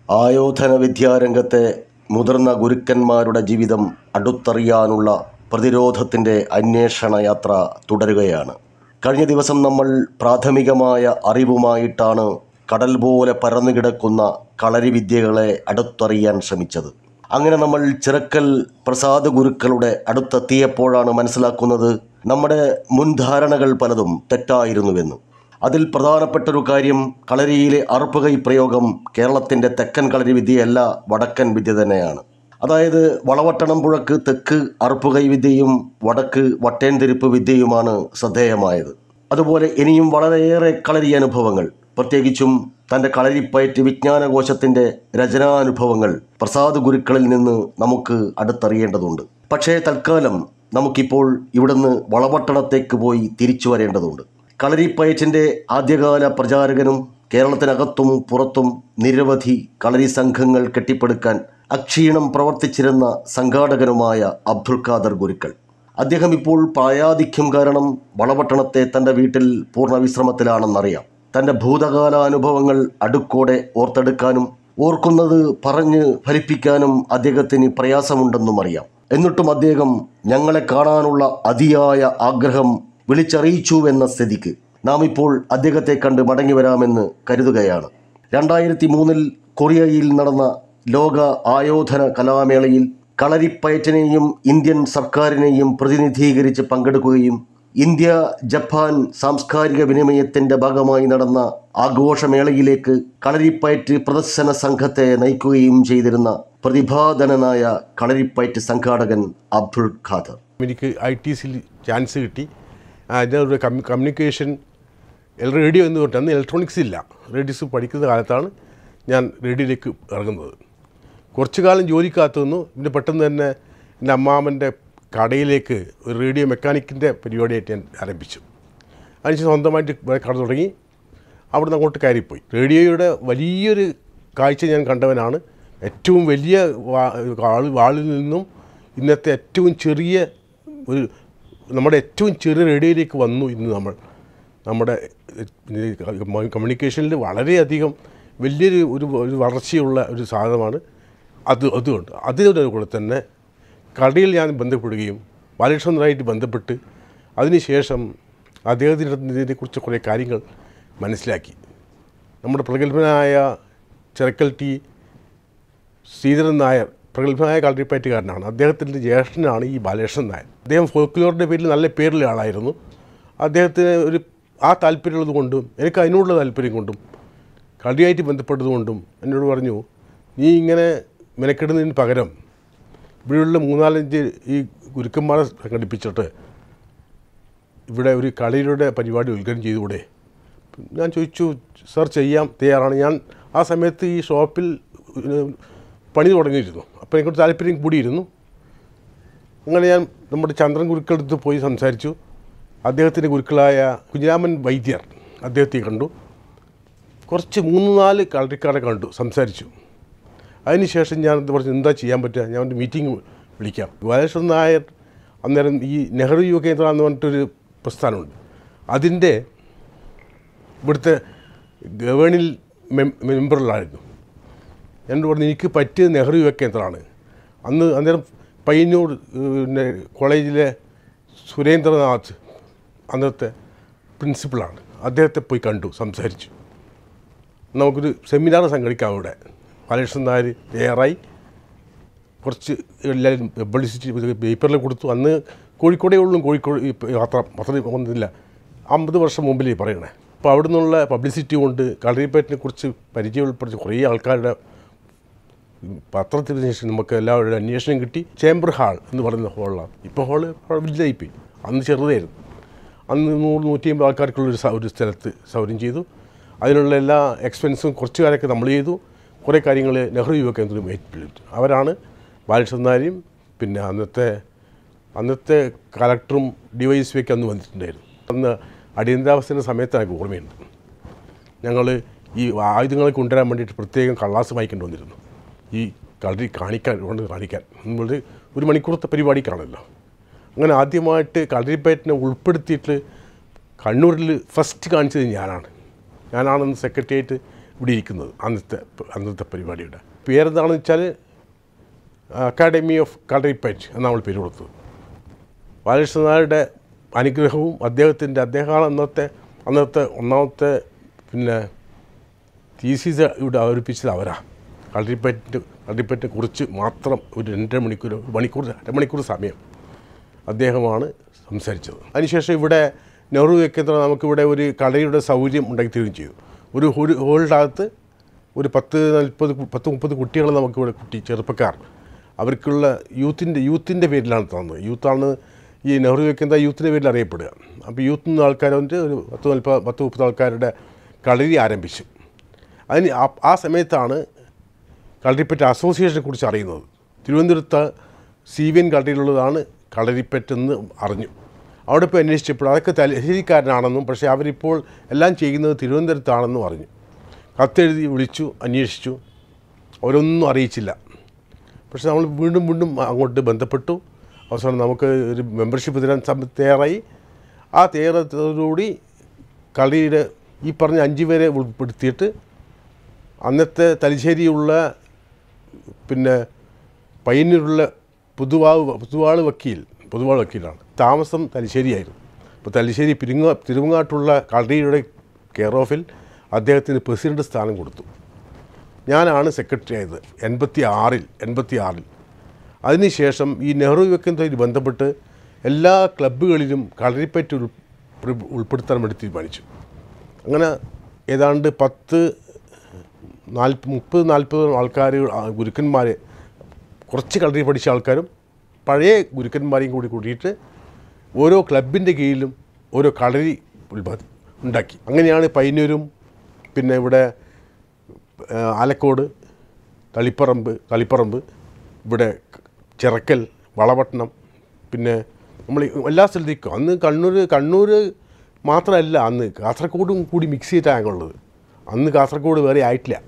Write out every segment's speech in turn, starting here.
ആയോധന വിദ്യാരംഗത്തെ മുതിർന്ന ഗുരുക്കന്മാരുടെ ജീവിതം അടുത്തറിയാനുള്ള പ്രതിരോധത്തിൻ്റെ അന്വേഷണ യാത്ര തുടരുകയാണ് കഴിഞ്ഞ ദിവസം നമ്മൾ പ്രാഥമികമായ അറിവുമായിട്ടാണ് കടൽ പോലെ പരന്നുകിടക്കുന്ന കളരിവിദ്യകളെ അടുത്തറിയാൻ ശ്രമിച്ചത് അങ്ങനെ നമ്മൾ ചിറക്കൽ പ്രസാദ ഗുരുക്കളുടെ അടുത്തെത്തിയപ്പോഴാണ് മനസ്സിലാക്കുന്നത് നമ്മുടെ മുൻധാരണകൾ പലതും തെറ്റായിരുന്നുവെന്ന് അതിൽ പ്രധാനപ്പെട്ടൊരു കാര്യം കളരിയിലെ അറുപ്പുകൈ പ്രയോഗം കേരളത്തിൻ്റെ തെക്കൻ കളരി വിദ്യയല്ല വടക്കൻ വിദ്യ തന്നെയാണ് അതായത് വളവട്ടണം പുഴക്ക് തെക്ക് അറുപ്പുകൈ വിദ്യയും വടക്ക് വട്ടേൻതിരിപ്പ് വിദ്യയുമാണ് ശ്രദ്ധേയമായത് അതുപോലെ ഇനിയും വളരെയേറെ കളരി അനുഭവങ്ങൾ പ്രത്യേകിച്ചും തൻ്റെ കളരിപ്പയറ്റ് വിജ്ഞാനകോശത്തിൻ്റെ രചനാനുഭവങ്ങൾ പ്രസാദ് ഗുരുക്കളിൽ നിന്ന് നമുക്ക് അടുത്തറിയേണ്ടതുണ്ട് പക്ഷേ തൽക്കാലം നമുക്കിപ്പോൾ ഇവിടുന്ന് വളപട്ടണത്തേക്ക് പോയി തിരിച്ചു വരേണ്ടതുണ്ട് കളരിപ്പയറ്റിൻ്റെ ആദ്യകാല പ്രചാരകനും കേരളത്തിനകത്തും പുറത്തും നിരവധി കളരി സംഘങ്ങൾ കെട്ടിപ്പടുക്കാൻ അക്ഷീണം പ്രവർത്തിച്ചിരുന്ന സംഘാടകനുമായ അബ്ദുൽ ഖാദർ ഗുരുക്കൾ അദ്ദേഹം ഇപ്പോൾ പ്രായാധിക്യം കാരണം വളപട്ടണത്തെ തൻ്റെ വീട്ടിൽ പൂർണ്ണ വിശ്രമത്തിലാണെന്നറിയാം തൻ്റെ ഭൂതകാല അനുഭവങ്ങൾ അടുക്കോടെ ഓർത്തെടുക്കാനും ഓർക്കുന്നത് പറഞ്ഞ് ഫലിപ്പിക്കാനും അദ്ദേഹത്തിന് പ്രയാസമുണ്ടെന്നും അറിയാം എന്നിട്ടും അദ്ദേഹം ഞങ്ങളെ കാണാനുള്ള അതിയായ ആഗ്രഹം വിളിച്ചറിയിച്ചു എന്ന സ്ഥിതിക്ക് നാം ഇപ്പോൾ അദ്ദേഹത്തെ കണ്ട് മടങ്ങി വരാമെന്ന് കരുതുകയാണ് രണ്ടായിരത്തി മൂന്നിൽ കൊറിയയിൽ നടന്ന ലോക ആയോധന കലാമേളയിൽ കളരിപ്പയറ്റിനെയും ഇന്ത്യൻ സർക്കാരിനെയും പ്രതിനിധീകരിച്ച് പങ്കെടുക്കുകയും ഇന്ത്യ ജപ്പാൻ സാംസ്കാരിക വിനിമയത്തിൻ്റെ ഭാഗമായി നടന്ന ആഘോഷമേളയിലേക്ക് കളരിപ്പയറ്റ് പ്രദർശന സംഘത്തെ നയിക്കുകയും ചെയ്തിരുന്ന പ്രതിഭാധനനായ കളരിപ്പയറ്റ് സംഘാടകൻ അബ്ദുൾ ഖാദർ എനിക്ക് ഐ ടി സിയിൽ ചാൻസ് കിട്ടി അതിൻ്റെ കമ്മ്യൂ കമ്മ്യൂണിക്കേഷൻ റേഡിയോ എന്ന് പറഞ്ഞിട്ട് അന്ന് ഇലക്ട്രോണിക്സ് ഇല്ല റേഡിയോസ് പഠിക്കുന്ന കാലത്താണ് ഞാൻ റേഡിയോയിലേക്ക് ഇറങ്ങുന്നത് കുറച്ചു കാലം ജോലിക്കകത്ത് നിന്നു പിന്നെ പെട്ടെന്ന് തന്നെ എൻ്റെ അമ്മാമൻ്റെ കടയിലേക്ക് ഒരു റേഡിയോ മെക്കാനിക്കിൻ്റെ പരിപാടിയായിട്ട് ഞാൻ ആരംഭിച്ചു അതിനുശേഷം സ്വന്തമായിട്ട് ഇവിടെ കട തുടങ്ങി അവിടെ നിന്ന് അങ്ങോട്ട് കയറിപ്പോയി റേഡിയോയുടെ വലിയൊരു കാഴ്ച ഞാൻ കണ്ടവനാണ് ഏറ്റവും വലിയ വാ- ആൾ വാളിൽ നിന്നും ഇന്നത്തെ ഏറ്റവും ചെറിയ ഒരു നമ്മുടെ ഏറ്റവും ചെറിയ റേഡിയോയിലേക്ക് വന്നു ഇന്ന് നമ്മൾ നമ്മുടെ കമ്മ്യൂണിക്കേഷനിൽ വളരെയധികം വലിയൊരു ഒരു ഒരു വളർച്ചയുള്ള ഒരു സാധനമാണ് അത് അതുകൊണ്ട് അതിനോട് കൂടെ തന്നെ കടയിൽ ഞാൻ ബന്ധപ്പെടുകയും ബാലകൃഷ്ണനായിട്ട് ബന്ധപ്പെട്ട് അതിനുശേഷം അദ്ദേഹത്തിൻ്റെ കുറിച്ച് കുറേ കാര്യങ്ങൾ മനസ്സിലാക്കി നമ്മുടെ പ്രഗത്ഭനായ ചെറക്കൽ ടി ശ്രീധരൻ നായർ പ്രഗത്ഭനായ കളരിപ്പയറ്റുകാരനാണ് അദ്ദേഹത്തിൻ്റെ ജ്യേഷ്ഠനാണ് ഈ ബാലകൃഷ്ണൻ നായർ അദ്ദേഹം ഫോക്ലോറിൻ്റെ പേരിൽ നല്ല പേരുള്ള ആളായിരുന്നു അദ്ദേഹത്തിന് ഒരു ആ താല്പര്യമുള്ളത് കൊണ്ടും എനിക്ക് അതിനോടുള്ള താല്പര്യം കൊണ്ടും കളിയായിട്ട് ബന്ധപ്പെട്ടതുകൊണ്ടും എന്നോട് പറഞ്ഞു നീ ഇങ്ങനെ മെനക്കെടുന്നതിന് പകരം ഇവിടെയുള്ള മൂന്നാലഞ്ച് ഈ ഗുരുക്കന്മാരെ സംഘടിപ്പിച്ചിട്ട് ഇവിടെ ഒരു കളിയുടെ പരിപാടി ഉദ്ഘാടനം ചെയ്തുകൂടെ ഞാൻ ചോദിച്ചു സർ ചെയ്യാം തയ്യാറാണ് ഞാൻ ആ സമയത്ത് ഈ ഷോപ്പിൽ ഏഹ്, പണി തുടങ്ങിയിരുന്നു അപ്പോൾ എനിക്കൊരു താല്പര്യം കൂടിയിരുന്നു അങ്ങനെ ഞാൻ നമ്മുടെ ചന്ദ്രൻ ഗുരുക്കളടുത്ത് പോയി സംസാരിച്ചു അദ്ദേഹത്തിൻ്റെ ഗുരുക്കളായ കുഞ്ഞിരാമൻ വൈദ്യർ അദ്ദേഹത്തെ കണ്ടു കുറച്ച് മൂന്ന് നാല് കളരിക്കാരെ കണ്ടു സംസാരിച്ചു അതിനുശേഷം ഞാൻ എന്ത് പറഞ്ഞു എന്താ ചെയ്യാൻ പറ്റുക ഞാൻ ഒരു മീറ്റിംഗ് വിളിക്കാം ബാലകൃഷ്ണൻ നായർ അന്നേരം ഈ നെഹ്റു യുവ കേന്ദ്ര എന്ന് പറഞ്ഞിട്ടൊരു പ്രസ്ഥാനമുണ്ട് അതിൻ്റെ ഇവിടുത്തെ ഗവേണിൽ മെം മെമ്പറിലായിരുന്നു എന്നോട് പറഞ്ഞു എനിക്ക് പറ്റിയത് നെഹ്റു യുവ കേന്ദ്രമാണ് അന്ന് അന്നേരം പയ്യന്നൂർ ഏഹ്, പിന്നെ കോളേജിലെ സുരേന്ദ്രനാഥ് അന്നത്തെ പ്രിൻസിപ്പളാണ് അദ്ദേഹത്തെ പോയി കണ്ടു സംസാരിച്ചു നമുക്കൊരു സെമിനാർ സംഘടിക്കാം അവിടെ ബാലകൃഷ്ണൻ നായർ തയ്യാറായി കുറച്ച് എല്ലാവരും പബ്ലിസിറ്റി പേപ്പറിൽ കൊടുത്തു അന്ന് കോഴിക്കോടേ ഉള്ളൂ കോഴിക്കോട് ഈ യാത്ര അത്ര വന്നില്ല അമ്പത് വർഷം മുമ്പിലേ പറയണേ അപ്പോൾ അവിടെ നിന്നുള്ള പബ്ലിസിറ്റി കൊണ്ട് കളരിപ്പയറ്റിനെ കുറിച്ച് പരിചയപ്പെടുത്തി കുറേ ആൾക്കാരുടെ പത്രത്തിന് ശേഷം നമുക്ക് എല്ലാവരുടെ അന്വേഷണം കിട്ടി ചേംബർ ഹാൾ എന്ന് പറയുന്ന ഹോളാണ് ഇപ്പോൾ ഹോള് വലുതായിപ്പോയി അന്ന് ചെറുതായിരുന്നു അന്ന് നൂറ് നൂറ്റി അമ്പത് ആൾക്കാർക്കുള്ള ഒരു ഒരു സ്ഥലത്ത് സൗകര്യം ചെയ്തു അതിനുള്ള എല്ലാ എക്സ്പെൻസും കുറച്ച് കാലമൊക്കെ നമ്മൾ ചെയ്തു കുറേ കാര്യങ്ങൾ നെഹ്റു യുവ കേന്ദ്രം ഏറ്റെടുത്തു അവരാണ് ബാലകൃഷ്ണനാരും പിന്നെ അന്നത്തെ അന്നത്തെ കളക്ടറും ഡി വൈ എസ് പിയൊക്കെ അന്ന് വന്നിട്ടുണ്ടായിരുന്നു അന്ന് അടിയന്തരാവസ്ഥയുടെ സമയത്ത് എനിക്ക് ഓർമ്മയുണ്ട് ഞങ്ങൾ ഈ ആയുധങ്ങളെ കൊണ്ടുവരാൻ വേണ്ടിയിട്ട് പ്രത്യേകം കള്ളാസ് വായിക്കേണ്ടി വന്നിരുന്നു ഈ കളരി കാണിക്കാൻ കൊണ്ട് കാണിക്കാൻ നമ്മൾ ഒരു മണിക്കൂറത്തെ പരിപാടിക്കാണല്ലോ അങ്ങനെ ആദ്യമായിട്ട് കളരിപ്പയറ്റിനെ ഉൾപ്പെടുത്തിയിട്ട് കണ്ണൂരിൽ ഫസ്റ്റ് കാണിച്ചത് ഞാനാണ് ഞാനാണെന്ന് സെക്രട്ടേറിയറ്റ് ഇവിടെ ഇരിക്കുന്നത് അന്നത്തെ അന്നത്തെ പരിപാടിയുടെ പേരെന്താണെന്ന് വെച്ചാൽ അക്കാഡമി ഓഫ് കളറിപ്പറ്റ് എന്നാണ് നമ്മൾ പേര് കൊടുത്തത് ബാലകൃഷ്ണനാരുടെ അനുഗ്രഹവും അദ്ദേഹത്തിൻ്റെ അദ്ദേഹമാണ് അന്നത്തെ അന്നത്തെ ഒന്നാമത്തെ പിന്നെ തീസീസ് ഇവിടെ അവതരിപ്പിച്ചത് അവരാ കളറിപ്പറ്റ് കളറിപ്പറ്റിനെ കുറിച്ച് മാത്രം ഒരു രണ്ടര മണിക്കൂർ ഒരു മണിക്കൂർ അരമണിക്കൂർ സമയം അദ്ദേഹമാണ് സംസാരിച്ചത് അതിനുശേഷം ഇവിടെ നെഹ്റു കേന്ദ്ര നമുക്കിവിടെ ഒരു കളരിയുടെ സൗകര്യം ഉണ്ടാക്കി തരികയും ചെയ്തു ഒരു ഒരു ഹോളിനകത്ത് ഒരു പത്ത് നാൽപ്പത് കു- പത്ത് മുപ്പത് കുട്ടികൾ നമുക്കിവിടെ കുട്ടി ചെറുപ്പക്കാർ അവർക്കുള്ള യൂത്തിൻ്റെ യൂത്തിൻ്റെ പേരിലാണ് തന്നത് യൂത്താണ് ഈ നെഹ്റു കേന്ദ്ര യൂത്തിൻ്റെ പേരിൽ അറിയപ്പെടുക അപ്പോൾ യൂത്തിൽ നിന്ന് ആൾക്കാർ വന്നിട്ട് ഒരു പത്ത് നാൽപ്പത് പത്ത് മുപ്പത് ആൾക്കാരുടെ കളരി ആരംഭിച്ചു അതിന് ആ- ആ സമയത്താണ് കളരിപ്പറ്റ് അസോസിയേഷനെ കുറിച്ച് അറിയുന്നത് തിരുവനന്തപുരത്ത് സി വി എൻ കളരിയിലുള്ളതാണ് കളരിപ്പറ്റെന്ന് അറിഞ്ഞു അവിടെ പോയി അന്വേഷിച്ചപ്പോൾ അതൊക്കെ തലശ്ശേരിക്കാരനാണെന്നും പക്ഷേ അവരിപ്പോൾ എല്ലാം ചെയ്യുന്നത് തിരുവനന്തപുരത്താണെന്നും അറിഞ്ഞു കത്തെഴുതി വിളിച്ചു അന്വേഷിച്ചു അവരൊന്നും അറിയിച്ചില്ല പക്ഷെ നമ്മൾ വീണ്ടും വീണ്ടും അങ്ങോട്ട് ബന്ധപ്പെട്ടു അവസാനം നമുക്ക് ഒരു മെമ്പർഷിപ്പ് തരാൻ സം- തയ്യാറായി ആ തയ്യാറത്തോടുകൂടി കളിയുടെ ഈ പറഞ്ഞ അഞ്ച് പേരെ ഉൾപ്പെടുത്തിയിട്ട് അന്നത്തെ തലശ്ശേരിയുള്ള പിന്നെ പയ്യന്നൂരുള്ള പുതുവാവ് പുതുവാള് വക്കീൽ പുതുവാൾ വക്കീലാണ് താമസം തലശ്ശേരിയായിരുന്നു അപ്പോൾ തലശ്ശേരി പിരിങ്ങ തിരുവങ്ങാട്ടുള്ള കളരിയുടെ കെയർ ഓഫിൽ അദ്ദേഹത്തിന് പ്രസിഡന്റ് സ്ഥാനം കൊടുത്തു ഞാനാണ് സെക്രട്ടറി ആയത് എൺപത്തി ആറിൽ എൺപത്തി ആറിൽ അതിനുശേഷം ഈ നെഹ്റു യുവക്കേന്ദ്രയിൽ ബന്ധപ്പെട്ട് എല്ലാ ക്ലബ്ബുകളിലും കളരിപ്പറ്റ് ഉൾ ഉൾപ്പെടുത്താൻ വേണ്ടി തീരുമാനിച്ചു അങ്ങനെ ഏതാണ്ട് പത്ത് നാൽപ്പ മുപ്പത് നാൽപ്പത് ആൾക്കാർ ഗുരുക്കന്മാർ കുറച്ച് കളരി പഠിച്ച ആൾക്കാരും പഴയ ഗുരുക്കന്മാരെയും കൂടി കൂട്ടിയിട്ട് ഓരോ ക്ലബിൻ്റെ കീഴിലും ഓരോ കളരി ഉത്ഭ- ഉണ്ടാക്കി അങ്ങനെയാണ് പയ്യന്നൂരും പിന്നെ ഇവിടെ ആ, ആലക്കോട് തളിപ്പറമ്പ് തളിപ്പറമ്പ് ഇവിടെ ചിറക്കൽ വളപട്ടണം പിന്നെ നമ്മൾ ഈ എല്ലാ സ്ഥലത്തേക്കും അന്ന് കണ്ണൂർ കണ്ണൂർ മാത്രമല്ല അന്ന് കാസർഗോഡും കൂടി മിക്സ് ചെയ്തിട്ടാണ് ഞങ്ങളുള്ളത് അന്ന് കാസർഗോഡ് വേറെ ആയിട്ടില്ല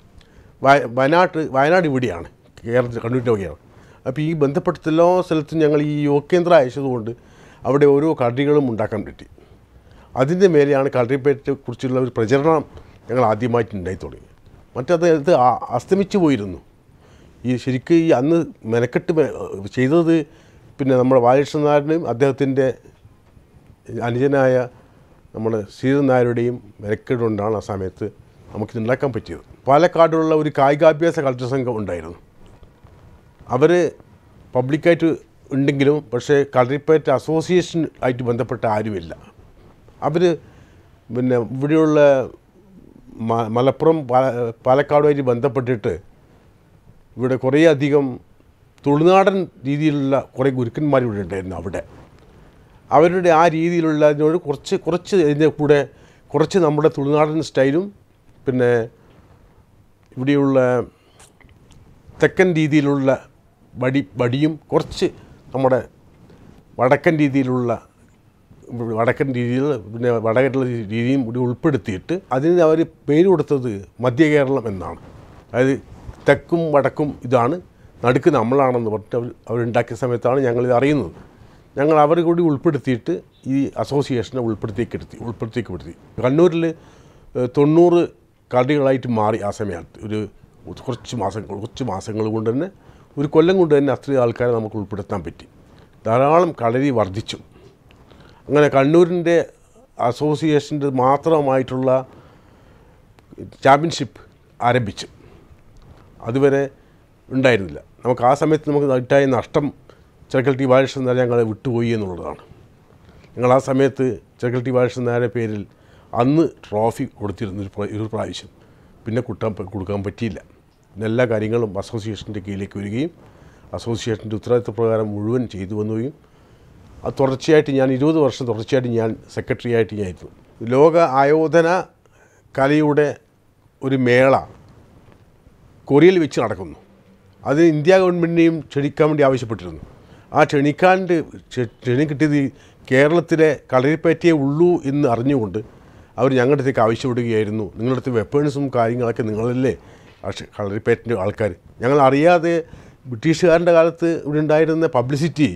വയ- വയനാട്ട് വയനാട് ഇവിടെയാണ് കേരളത്തിൽ കണ്ണൂരിൻ്റെ വകയാണ് അപ്പോൾ ഈ ബന്ധപ്പെട്ട എല്ലാ സ്ഥലത്തും ഞങ്ങൾ ഈ യോഗേന്ദ്രം അയച്ചതുകൊണ്ട് അവിടെ ഓരോ കളരികളും ഉണ്ടാക്കാൻ പറ്റി അതിൻ്റെ മേലെയാണ് കളരിപ്പേറ്റെ കുറിച്ചുള്ള ഒരു പ്രചരണം ഞങ്ങൾ ആദ്യമായിട്ട് ഉണ്ടായി തുടങ്ങി മറ്റത് ഇത് ആ- അസ്തമിച്ചു പോയിരുന്നു ഈ ശരിക്കും ഈ അന്ന് മെനക്കെട്ട് മെ- ചെയ്തത് പിന്നെ നമ്മുടെ ബാലകൃഷ്ണൻ നായരുടെയും അദ്ദേഹത്തിൻ്റെ അനുജനായ നമ്മുടെ ശ്രീധരൻ നായരുടെയും മെനക്കെടുകൊണ്ടാണ് ആ സമയത്ത് നമുക്കിത് ഉണ്ടാക്കാൻ പറ്റിയത് പാലക്കാടുള്ള ഒരു കായികാഭ്യാസ കൾച്ചർ സംഘം ഉണ്ടായിരുന്നു അവർ പബ്ലിക്കായിട്ട് ഉണ്ടെങ്കിലും പക്ഷേ കളരിപ്പയറ്റ് അസോസിയേഷൻ ആയിട്ട് ബന്ധപ്പെട്ട ആരുമില്ല അവർ പിന്നെ ഇവിടെയുള്ള മ- മലപ്പുറം പാല- പാലക്കാടുമായിട്ട് ബന്ധപ്പെട്ടിട്ട് ഇവിടെ കുറേ അധികം തുളുനാടൻ രീതിയിലുള്ള കുറേ ഗുരുക്കന്മാർ ഇവിടെ ഉണ്ടായിരുന്നു അവിടെ അവരുടെ ആ രീതിയിലുള്ള അതിനോട് കുറച്ച് കുറച്ച് ഇതിൻ്റെ കൂടെ കുറച്ച് നമ്മുടെ തുളുനാടൻ സ്റ്റൈലും പിന്നെ ഇവിടെയുള്ള തെക്കൻ രീതിയിലുള്ള വടി വടിയും കുറച്ച് നമ്മുടെ വടക്കൻ രീതിയിലുള്ള വടക്കൻ രീതിയിൽ പിന്നെ വടകേരള രീതിയും കൂടി ഉൾപ്പെടുത്തിയിട്ട് അതിന് അവർ പേര് കൊടുത്തത് മധ്യ കേരളം എന്നാണ് അതായത് തെക്കും വടക്കും ഇതാണ് നടുക്ക് നമ്മളാണെന്ന് പറഞ്ഞിട്ട് അവർ അവരുണ്ടാക്കിയ സമയത്താണ് ഞങ്ങളിത് അറിയുന്നത് ഞങ്ങൾ അവർ കൂടി ഉൾപ്പെടുത്തിയിട്ട് ഈ അസോസിയേഷനെ ഉൾപ്പെടുത്തിയേക്കെടുത്തി ഉൾപ്പെടുത്തിയേക്കെടുത്തി കണ്ണൂരിൽ ഏഹ്, തൊണ്ണൂറ് കളികളായിട്ട് മാറി ആ സമയത്ത് ഒരു കുറച്ച് മാസങ്ങൾ കുറച്ച് മാസങ്ങൾ കൊണ്ട് തന്നെ ഒരു കൊല്ലം കൊണ്ട് തന്നെ അത്രയും ആൾക്കാരെ നമുക്ക് ഉൾപ്പെടുത്താൻ പറ്റി ധാരാളം കളരി വർദ്ധിച്ചു അങ്ങനെ കണ്ണൂരിൻ്റെ അസോസിയേഷൻ്റെ മാത്രമായിട്ടുള്ള ചാമ്പ്യൻഷിപ്പ് ആരംഭിച്ചു അതുവരെ ഉണ്ടായിരുന്നില്ല നമുക്ക് ആ സമയത്ത് നമുക്ക് ഉണ്ടായ നഷ്ടം ചെറുക്കൽ ടി ബാലകൃഷ്ണൻ നായർ ഞങ്ങളെ വിട്ടുപോയി എന്നുള്ളതാണ് ഞങ്ങൾ ആ സമയത്ത് ചെറുക്കൽ ടി ബാലകൃഷ്ണൻ നായരുടെ പേരിൽ അന്ന് ട്രോഫി കൊടുത്തിരുന്നു ഒരു പ്ര- ഒരു പ്രാവശ്യം പിന്നെ കുട്ടാൻ പ- കൊടുക്കാൻ പറ്റിയില്ല പിന്നെ എല്ലാ കാര്യങ്ങളും അസോസിയേഷൻ്റെ കീഴിലേക്ക് വരികയും അസോസിയേഷൻ്റെ ഉത്തരവാദിത്ത പ്രകാരം മുഴുവൻ ചെയ്തു വന്നുകയും അത് തുടർച്ചയായിട്ട് ഞാൻ ഇരുപത് വർഷം തുടർച്ചയായിട്ട് ഞാൻ സെക്രട്ടറി ആയിട്ട് ഞാൻ ഇരുന്നു ലോക ആയോധന കലയുടെ ഒരു മേള കൊറിയയിൽ വെച്ച് നടക്കുന്നു അത് ഇന്ത്യ ഗവൺമെൻറ്റിനെയും ക്ഷണിക്കാൻ വേണ്ടി ആവശ്യപ്പെട്ടിരുന്നു ആ ക്ഷണിക്കാണ്ട് ക്ഷ- ക്ഷണി കിട്ടിയത് ഈ കേരളത്തിലെ കളരിപ്പറ്റിയേ ഉള്ളൂ എന്ന് അറിഞ്ഞുകൊണ്ട് അവർ ഞങ്ങളുടെ അടുത്തേക്ക് ആവശ്യപ്പെടുകയായിരുന്നു നിങ്ങളുടെ അടുത്ത് വെപ്പേൺസും കാര്യങ്ങളൊക്കെ നിങ്ങളല്ലേ പക്ഷേ കളരിപ്പയറ്റിൻ്റെ ആൾക്കാർ ഞങ്ങൾ അറിയാതെ ബ്രിട്ടീഷുകാരൻ്റെ കാലത്ത് ഇവിടെ ഉണ്ടായിരുന്ന പബ്ലിസിറ്റി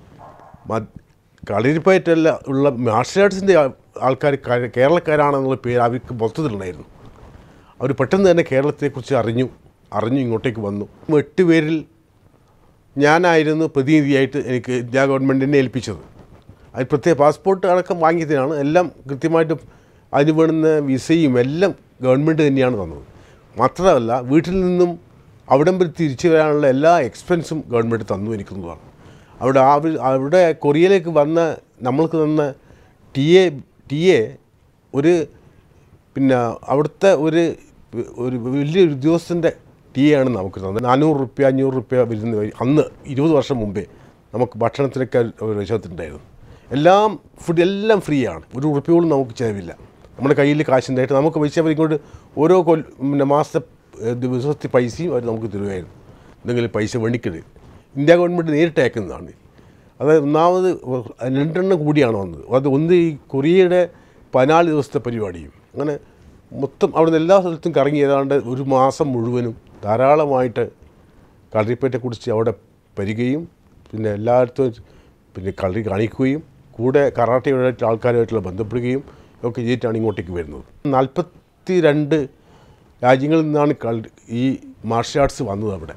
കളരിപ്പയറ്റല്ല ഉള്ള മാർഷൽ ആർട്സിൻ്റെ ആൾക്കാർ കേരളക്കാരാണെന്നുള്ള പേര് അവർക്ക് മൊത്തത്തിലുണ്ടായിരുന്നു അവർ പെട്ടെന്ന് തന്നെ കേരളത്തെക്കുറിച്ച് അറിഞ്ഞു അറിഞ്ഞു ഇങ്ങോട്ടേക്ക് വന്നു എട്ട് പേരിൽ ഞാനായിരുന്നു പ്രതിനിധിയായിട്ട് എനിക്ക് ഇന്ത്യ ഗവൺമെൻറ്റിനെ ഏൽപ്പിച്ചത് അത് പ്രത്യേക പാസ്പോർട്ട് അടക്കം വാങ്ങിയതിനാണ് എല്ലാം കൃത്യമായിട്ട് അതിന് വേണ്ടുന്ന വിസയും എല്ലാം ഗവൺമെൻറ് തന്നെയാണ് തന്നത് മാത്രമല്ല വീട്ടിൽ നിന്നും അവിടം വരെ തിരിച്ചു വരാനുള്ള എല്ലാ എക്സ്പെൻസും ഗവൺമെൻറ് തന്നു എനിക്കുന്നതാണ് അവിടെ ആ ഒരു- അവിടെ കൊറിയയിലേക്ക് വന്ന നമ്മൾക്ക് തന്ന ടി എ ടി എ ഒരു പിന്നെ അവിടുത്തെ ഒരു ഒരു വലിയൊരു ഉദ്യോഗസ്ഥൻ്റെ ടി ആണ് നമുക്ക് തന്നത് നാനൂറ് റുപ്യ അഞ്ഞൂറ് റുപ്യ വരുന്ന വഴി അന്ന് ഇരുപത് വർഷം മുമ്പേ നമുക്ക് ഭക്ഷണത്തിനൊക്കെ ഒരു വിശത്തുണ്ടായിരുന്നു എല്ലാം ഫുഡ് എല്ലാം ഫ്രീ ആണ് ഒരു ഉറുപ്പ്യ പോലും നമുക്ക് ചിലവില്ല നമ്മുടെ കയ്യിൽ കാശുണ്ടായിട്ട് നമുക്ക് പൈസ അവർ ഇങ്ങോട്ട് ഓരോ കൊല്ല പിന്നെ മാസത്തെ ഏഹ്, ദിവസത്തെ പൈസയും അവർ നമുക്ക് തരുമായിരുന്നു എന്തെങ്കിലും പൈസ വേണ്ടിക്കരുത് ഇന്ത്യ ഗവൺമെൻറ് നേരിട്ട് അയക്കുന്നതാണ് അത് ഒന്നാമത് രണ്ടെണ്ണം കൂടിയാണ് വന്നത് അത് ഒന്ന് ഈ കൊറിയയുടെ പതിനാല് ദിവസത്തെ പരിപാടിയും അങ്ങനെ മൊത്തം അവിടുന്ന് എല്ലാ സ്ഥലത്തും കറങ്ങി ഏതാണ്ട് ഒരു മാസം മുഴുവനും ധാരാളമായിട്ട് കളരിപ്പയറ്റെക്കുറിച്ച് അവിടെ വരികയും പിന്നെ എല്ലായിടത്തും പിന്നെ കളരി കാണിക്കുകയും കൂടെ കറാട്ടയുമായിട്ട് ആൾക്കാരുമായിട്ടുള്ള ബന്ധപ്പെടുകയും ഒക്കെ ചെയ്തിട്ടാണ് ഇങ്ങോട്ടേക്ക് വരുന്നത് നാൽപ്പത്തി രണ്ട് രാജ്യങ്ങളിൽ നിന്നാണ് കളി ഈ മാർഷൽ ആർട്സ് വന്നത് അവിടെ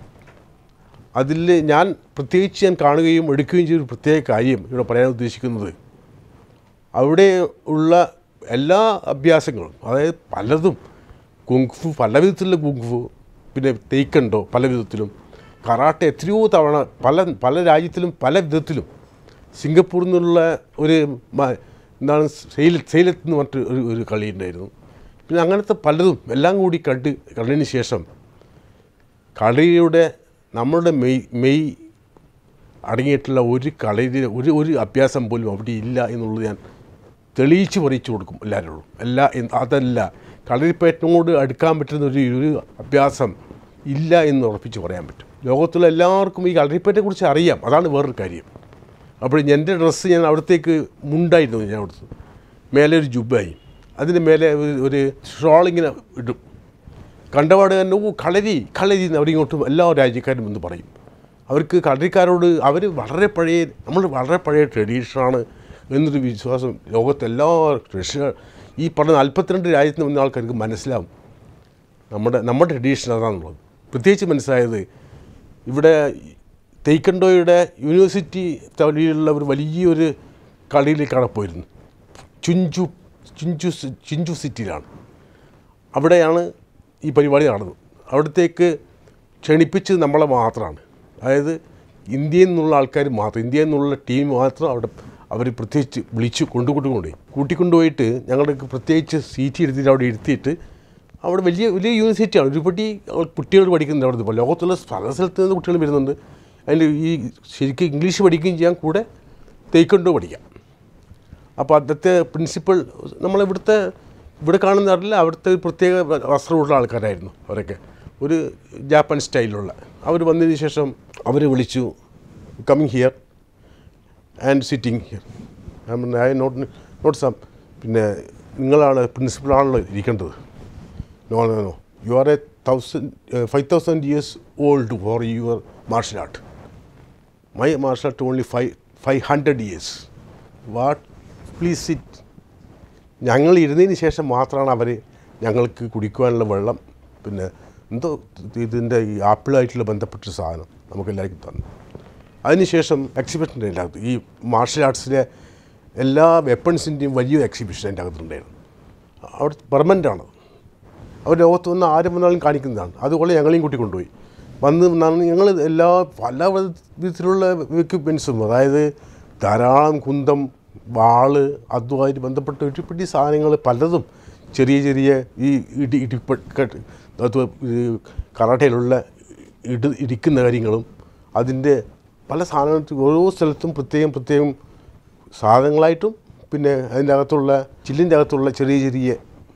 അതിൽ ഞാൻ പ്രത്യേകിച്ച് ഞാൻ കാണുകയും എടുക്കുകയും ചെയ്ത ഒരു പ്രത്യേക കാര്യം ഇവിടെ പറയാൻ ഉദ്ദേശിക്കുന്നത് അവിടെ ഉള്ള എല്ലാ അഭ്യാസങ്ങളും അതായത് പലതും കുങ്ഫു പല വിധത്തിലുള്ള കുങ്ഫു പിന്നെ തേക്കണ്ടോ പല വിധത്തിലും കറാട്ടെ എത്രയോ തവണ പല പല രാജ്യത്തിലും പല വിധത്തിലും സിംഗപ്പൂരിൽ നിന്നുള്ള ഒരു മ- എന്താണ് സെയിലത്ത് സെയിലത്ത് എന്ന് പറഞ്ഞിട്ട് ഒരു ഒരു കളി ഉണ്ടായിരുന്നു പിന്നെ അങ്ങനത്തെ പലതും എല്ലാം കൂടി കണ്ട് കണ്ടതിന് ശേഷം കളിയുടെ നമ്മുടെ മെയ് മെയ് അടങ്ങിയിട്ടുള്ള ഒരു കളരി ഒരു ഒരു അഭ്യാസം പോലും അവിടെ ഇല്ല എന്നുള്ളത് ഞാൻ തെളിയിച്ച് പറയിച്ചു കൊടുക്കും എല്ലാവരോടും എല്ലാ എന്ന് അതല്ല കളരിപ്പയറ്റിനോട് അടുക്കാൻ പറ്റുന്ന ഒരു ഒരു അഭ്യാസം ഇല്ല എന്ന് ഉറപ്പിച്ച് പറയാൻ പറ്റും ലോകത്തുള്ള എല്ലാവർക്കും ഈ കളരിപ്പയറ്റെക്കുറിച്ച് അറിയാം അതാണ് വേറൊരു കാര്യം അപ്പോൾ എൻ്റെ ഡ്രസ്സ് ഞാൻ അവിടത്തേക്ക് മുണ്ടായിരുന്നു ഞാൻ അവിടുത്തെ മേലെ ഒരു ജുബായി അതിന് മേലെ ഒരു- ഒരു ഷോളിങ്ങനെ ഇടും കണ്ടപാട് തന്നെ ഓ കളരി കളരി എന്ന് അവരിങ്ങോട്ട് എല്ലാ രാജ്യക്കാരും എന്ന് പറയും അവർക്ക് കളരിക്കാരോട് അവർ വളരെ പഴയ നമ്മൾ വളരെ പഴയ ട്രഡീഷനാണ് എന്നൊരു വിശ്വാസം ലോകത്തെല്ലാ ട്രഡീഷൻ ഈ പറഞ്ഞ നാൽപ്പത്തിരണ്ട് രാജ്യത്തിന് വന്ന ആൾക്കാർക്ക് മനസ്സിലാവും നമ്മുടെ നമ്മുടെ ട്രഡീഷൻ അതാണുള്ളത് പ്രത്യേകിച്ച് മനസ്സിലായത് ഇവിടെ തെയ്ക്കണ്ടോയുടെ യൂണിവേഴ്സിറ്റി തവലിയിലുള്ള ഒരു വലിയൊരു കളിയിലേക്കാണ് പോയിരുന്നത് ചുഞ്ചു ചുഞ്ചു സി- ചിഞ്ചു സിറ്റിയിലാണ് അവിടെയാണ് ഈ പരിപാടി നടന്നത് അവിടത്തേക്ക് ക്ഷണിപ്പിച്ചത് നമ്മളെ മാത്രമാണ് അതായത് ഇന്ത്യയിൽ നിന്നുള്ള ആൾക്കാർ മാത്രം ഇന്ത്യയിൽ നിന്നുള്ള ടീം മാത്രം അവിടെ അവർ പ്രത്യേകിച്ച് വിളിച്ചു കൊണ്ടുകൊണ്ടുകൊണ്ടുപോയി കൂട്ടിക്കൊണ്ടുപോയിട്ട് ഞങ്ങളുടെ പ്രത്യേകിച്ച് സീറ്റ് എടുത്തിട്ട് അവിടെ ഇരുത്തിയിട്ട് അവിടെ വലിയ വലിയ യൂണിവേഴ്സിറ്റിയാണ് ഒരുപടി കുട്ടികൾ പഠിക്കുന്നുണ്ട് അവിടെ ഇപ്പോൾ ലോകത്തുള്ള പല സ്ഥലത്ത് നിന്ന് കുട്ടികൾ വരുന്നുണ്ട് അതിൽ ഈ ശരിക്കും ഇംഗ്ലീഷ് പഠിക്കുകയും ചെയ്യാൻ കൂടെ തേക്കൊണ്ടോ പഠിക്കാം അപ്പോൾ അന്നത്തെ പ്രിൻസിപ്പൾ നമ്മളിവിടുത്തെ ഇവിടെ കാണുന്നവരല്ല അവിടുത്തെ ഒരു പ്രത്യേക വസ്ത്രമുള്ള ആൾക്കാരായിരുന്നു അവരൊക്കെ ഒരു ജാപ്പൻ സ്റ്റൈലുള്ള അവർ വന്നതിന് ശേഷം അവർ വിളിച്ചു coming here and sitting here I not not some പിന്നെ നിങ്ങളാണ് പ്രിൻസിപ്പളാണല്ലോ ഇരിക്കേണ്ടത് no no no you are a thousand five thousand years old for your martial art my martial art only five five hundred years what please sit ഞങ്ങൾ ഇരുന്നതിന് ശേഷം മാത്രമാണ് അവർ ഞങ്ങൾക്ക് കുടിക്കുവാനുള്ള വെള്ളം പിന്നെ എന്തോ ഇതിൻ്റെ ഈ ആപ്പിളായിട്ടുള്ള ബന്ധപ്പെട്ട സാധനം നമുക്ക് എല്ലാവർക്കും തന്നു അതിനുശേഷം എക്സിബിഷൻ്റെ എൻ്റെ അകത്ത് ഈ മാർഷൽ ആർട്സിലെ എല്ലാ വെപ്പൺസിൻ്റെയും വലിയൊരു എക്സിബിഷൻ എൻ്റെ അകത്തുണ്ടായിരുന്നു അവിടെ പെർമനൻ്റ് ആണ് അവർ ലോകത്ത് വന്ന് ആരും വന്നാലും കാണിക്കുന്നതാണ് അതുപോലെ ഞങ്ങളെയും കൂട്ടി കൊണ്ടുപോയി വന്ന് വന്നാണ് ഞങ്ങൾ എല്ലാ പല വിധത്തിലുള്ള എക്യുപ്മെൻസും അതായത് ധാരാളം കുന്തം വാള് അതുമായിട്ട് ബന്ധപ്പെട്ട ഒരുപിടി സാധനങ്ങൾ പലതും ചെറിയ ചെറിയ ഈ ഇടി ഇടിപ്പ അത് ഈ കറാട്ടയിലുള്ള ഇടി ഇടിക്കുന്ന കാര്യങ്ങളും അതിൻ്റെ പല സാധനങ്ങൾ ഓരോ സ്ഥലത്തും പ്രത്യേകം പ്രത്യേകം സാധനങ്ങളായിട്ടും പിന്നെ അതിൻ്റെ അകത്തുള്ള ചില്ലിൻ്റെ അകത്തുള്ള ചെറിയ ചെറിയ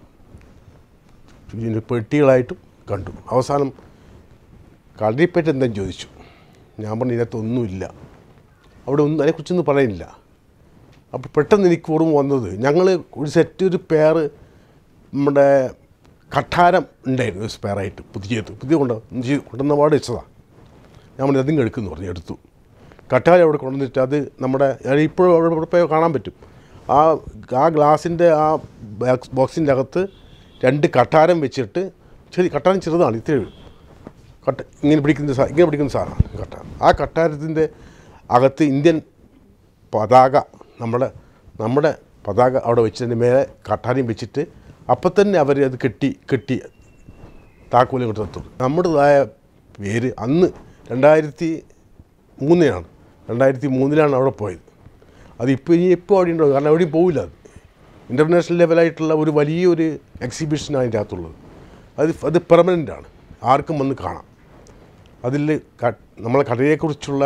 പിന്നെ പെട്ടികളായിട്ടും കണ്ടു അവസാനം കളരിപ്പേറ്റ് എന്തെങ്കിലും ചോദിച്ചു ഞാൻ പറഞ്ഞു ഇതിനകത്ത് ഒന്നുമില്ല അവിടെ ഒന്നും അതിനെക്കുറിച്ചൊന്നും പറയുന്നില്ല അപ്പോൾ പെട്ടെന്ന് എനിക്ക് ഓർമ്മ വന്നത് ഞങ്ങൾ ഒരു സെറ്റ് ഒരു പേർ നമ്മുടെ കഠാരം ഉണ്ടായിരുന്നു ഒരു സ്പെയറായിട്ട് പുതിയത് പുതിയ കൊണ്ട് കൊണ്ടുവന്ന പാട് വെച്ചതാണ് ഞാൻ പറഞ്ഞു അതും എടുക്കുമെന്ന് പറഞ്ഞു എടുത്തു കഠാരം അവിടെ കൊണ്ടുവന്നിട്ട് അത് നമ്മുടെ ഇപ്പോഴും അവിടെ ഇവിടെ പോയി കാണാൻ പറ്റും ആ ആ ഗ്ലാസിൻ്റെ ആ ബോക്സിൻ്റെ അകത്ത് രണ്ട് കട്ടാരം വെച്ചിട്ട് ചെറിയ കട്ടാരം ചെറുതാണ് ഇത്രയേ ഉള്ളൂ കട്ട ഇങ്ങനെ പിടിക്കുന്ന സാ ഇങ്ങനെ പിടിക്കുന്ന സാധനമാണ് കട്ടാരം ആ കട്ടാരത്തിൻ്റെ അകത്ത് ഇന്ത്യൻ പതാക നമ്മുടെ നമ്മുടെ പതാക അവിടെ വെച്ചതിൻ്റെ മേലെ കട്ടാരം വെച്ചിട്ട് അപ്പം തന്നെ അവർ അത് കെട്ടി കെട്ടി താക്കോലും കൊണ്ട് തത്തു നമ്മുടേതായ പേര് അന്ന് രണ്ടായിരത്തി മൂന്നിനാണ് രണ്ടായിരത്തി മൂന്നിലാണ് അവിടെ പോയത് അത് ഇപ്പോൾ ഇനി എപ്പോൾ അവിടെ ഉണ്ടാവും കാരണം എവിടെയും പോവില്ല അത് ഇൻ്റർനാഷണൽ ലെവലായിട്ടുള്ള ഒരു വലിയൊരു എക്സിബിഷനാണ് അതിൻ്റെ അകത്തുള്ളത് അത് അത് പെർമനൻ്റ് ആണ് ആർക്കും വന്ന് കാണാം അതിൽ ക- നമ്മളെ കടയെക്കുറിച്ചുള്ള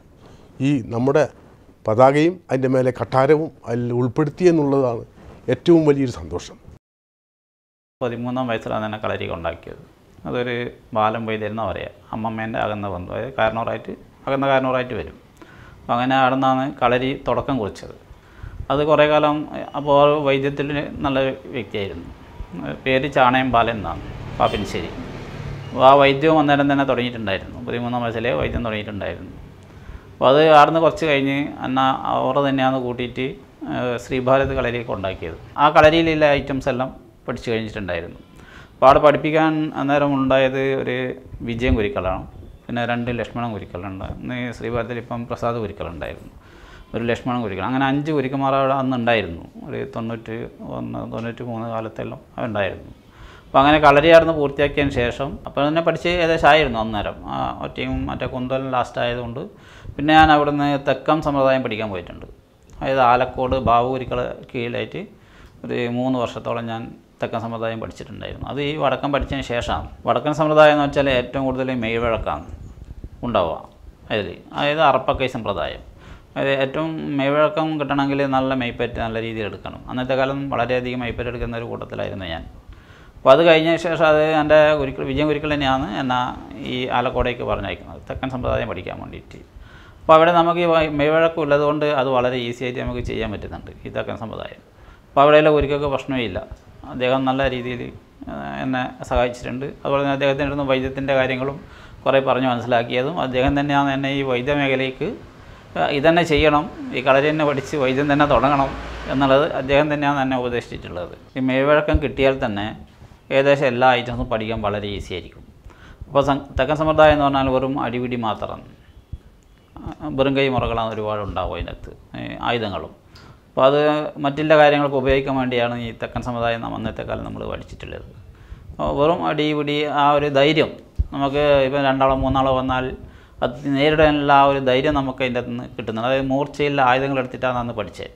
ഈ നമ്മുടെ പതാകയും അതിൻ്റെ മേലെ കട്ടാരവും അതിൽ ഉൾപ്പെടുത്തി എന്നുള്ളതാണ് ഏറ്റവും വലിയൊരു സന്തോഷം പതിമൂന്നാം വയസ്സിലാണ് എന്നെ കളരി ഉണ്ടാക്കിയത് അതൊരു ബാലം വൈദ്യൻ എന്നാ പറയുക അമ്മമ്മേൻ്റെ അകന്ന ബന്ധു അതായത് കാരണവറായിട്ട് അകന്ന കാരണവറായിട്ട് വരും അപ്പം അങ്ങനെ അവിടെ നിന്നാണ് കളരി തുടക്കം കുറിച്ചത് അത് കുറേ കാലം അപ്പോൾ വൈദ്യത്തിൽ നല്ല വ്യക്തിയായിരുന്നു പേര് ചാണയം ബാലൻ എന്നാണ് പാപ്പിനിശ്ശേരി അപ്പോൾ ആ വൈദ്യവും അന്നേരം തന്നെ തുടങ്ങിയിട്ടുണ്ടായിരുന്നു പതിമൂന്നാം വയസ്സിലെ വൈദ്യം തുടങ്ങിയിട്ടുണ്ടായിരുന്നു അപ്പോൾ അത് ആടുന്ന് കുറച്ച് കഴിഞ്ഞ് എന്നാൽ അവർ തന്നെയാണ് കൂട്ടിയിട്ട് ഏഹ്, ശ്രീഭാരത് കളരിയൊക്കെ ഉണ്ടാക്കിയത് ആ കളരിയിലുള്ള ഐറ്റംസ് എല്ലാം പഠിച്ചു കഴിഞ്ഞിട്ടുണ്ടായിരുന്നു അപ്പോൾ അവിടെ പഠിപ്പിക്കാൻ അന്നേരം ഉണ്ടായത് ഒരു വിജയം കുരിക്കളാണ് പിന്നെ രണ്ട് ലക്ഷ്മണൻ കുരിക്കളുണ്ട് ഇന്ന് ശ്രീഭാരതിൽ ഇപ്പം പ്രസാദ് കുരിക്കളുണ്ടായിരുന്നു ഒരു ലക്ഷ്മണൻ കുരിക്കൾ അങ്ങനെ അഞ്ച് കുരിക്കന്മാർ അവിടെ അന്ന് ഉണ്ടായിരുന്നു ഒരു തൊണ്ണൂറ്റി ഒന്ന് തൊണ്ണൂറ്റി മൂന്ന് കാലത്തെല്ലാം ഉണ്ടായിരുന്നു അപ്പോൾ അങ്ങനെ കളരിയാർന്ന് പൂർത്തിയാക്കിയതിന് ശേഷം അപ്പോൾ തന്നെ പഠിച്ച് ഏകദേശം ആയിരുന്നു അന്നേരം ആ ഒറ്റയും മറ്റേ കുന്തലും ലാസ്റ്റ് ആയതുകൊണ്ട് പിന്നെ ഞാൻ അവിടുന്ന് തെക്കം സമ്പ്രദായം പഠിക്കാൻ പോയിട്ടുണ്ട് അതായത് ആലക്കോട് ബാവൂരിക്കള കീഴിലായിട്ട് ഒരു മൂന്ന് വർഷത്തോളം ഞാൻ തെക്കൻ സമ്പ്രദായം പഠിച്ചിട്ടുണ്ടായിരുന്നു അത് ഈ വടക്കം പഠിച്ചതിന് ശേഷമാണ് വടക്കൻ സമ്പ്രദായം എന്ന് വെച്ചാൽ ഏറ്റവും കൂടുതൽ മെയ്വഴക്കാണ് ഉണ്ടാവുക അതിൽ അതായത് അറപ്പക്കൈ സമ്പ്രദായം അതായത് ഏറ്റവും മെയ്വഴക്കം കിട്ടണമെങ്കിൽ നല്ല മെയ്പ്പറ്റ് നല്ല രീതിയിൽ എടുക്കണം അന്നത്തെ കാലം വളരെയധികം മെയ്പ്പറ്റ് എടുക്കുന്ന ഒരു കൂട്ടത്തിലായിരുന്നു ഞാൻ അപ്പോൾ അത് കഴിഞ്ഞ ശേഷം അത് എൻ്റെ കുരുക്കൾ വിജയം കുരുക്കൾ തന്നെയാണ് എന്നാ ഈ ആലക്കോടേക്ക് പറഞ്ഞയക്കുന്നത് തെക്കൻ സമ്പ്രദായം പഠിക്കാൻ വേണ്ടിയിട്ട് അപ്പോൾ അവിടെ നമുക്ക് ഈ വ- മെയ്വഴക്കം ഉള്ളതുകൊണ്ട് അത് വളരെ ഈസി ആയിട്ട് നമുക്ക് ചെയ്യാൻ പറ്റുന്നുണ്ട് ഈ തെക്കൻ സമ്പ്രദായം അപ്പോൾ അവിടെയുള്ള കുരുക്കൊക്കെ പ്രശ്നമില്ല അദ്ദേഹം നല്ല രീതിയിൽ എന്നെ സഹായിച്ചിട്ടുണ്ട് അതുപോലെ തന്നെ അദ്ദേഹത്തിൻ്റെ അടുത്ത് വൈദ്യത്തിൻ്റെ കാര്യങ്ങളും കുറേ പറഞ്ഞ് മനസ്സിലാക്കിയതും അദ്ദേഹം തന്നെയാണ് എന്നെ ഈ വൈദ്യമേഖലയ്ക്ക് ഇതന്നെ ചെയ്യണം ഈ കളരി തന്നെ പഠിച്ച് വൈദ്യം തന്നെ തുടങ്ങണം എന്നുള്ളത് അദ്ദേഹം തന്നെയാണ് എന്നെ ഉപദേശിച്ചിട്ടുള്ളത് ഈ മേൽവഴക്കം കിട്ടിയാൽ തന്നെ ഏകദേശം എല്ലാ ഐറ്റംസും പഠിക്കാൻ വളരെ ഈസി ആയിരിക്കും അപ്പോൾ സം തെക്കൻ സമ്പ്രദായം എന്ന് പറഞ്ഞാൽ വെറും അടിപിടി മാത്രമാണ് വെറും കൈ മുറകളാണ് ഒരുപാട് ഉണ്ടാവും അതിനകത്ത് ഈ ആയുധങ്ങളും അപ്പോൾ അത് മറ്റുള്ള കാര്യങ്ങൾക്ക് ഉപയോഗിക്കാൻ വേണ്ടിയാണ് ഈ തെക്കൻ സമുദായം നാം അന്നത്തെ കാലം നമ്മൾ പഠിച്ചിട്ടുള്ളത് അപ്പോൾ വെറും അടി പിടി ആ ഒരു ധൈര്യം നമുക്ക് ഇപ്പം രണ്ടാളോ മൂന്നാളോ വന്നാൽ അത് നേരിടാനുള്ള ആ ഒരു ധൈര്യം നമുക്ക് അതിൻ്റെ അകത്ത് നിന്ന് കിട്ടുന്നുണ്ട് അതായത് മൂർച്ചയിലുള്ള ആയുധങ്ങൾ എടുത്തിട്ടാണ് അന്ന് പഠിച്ചത്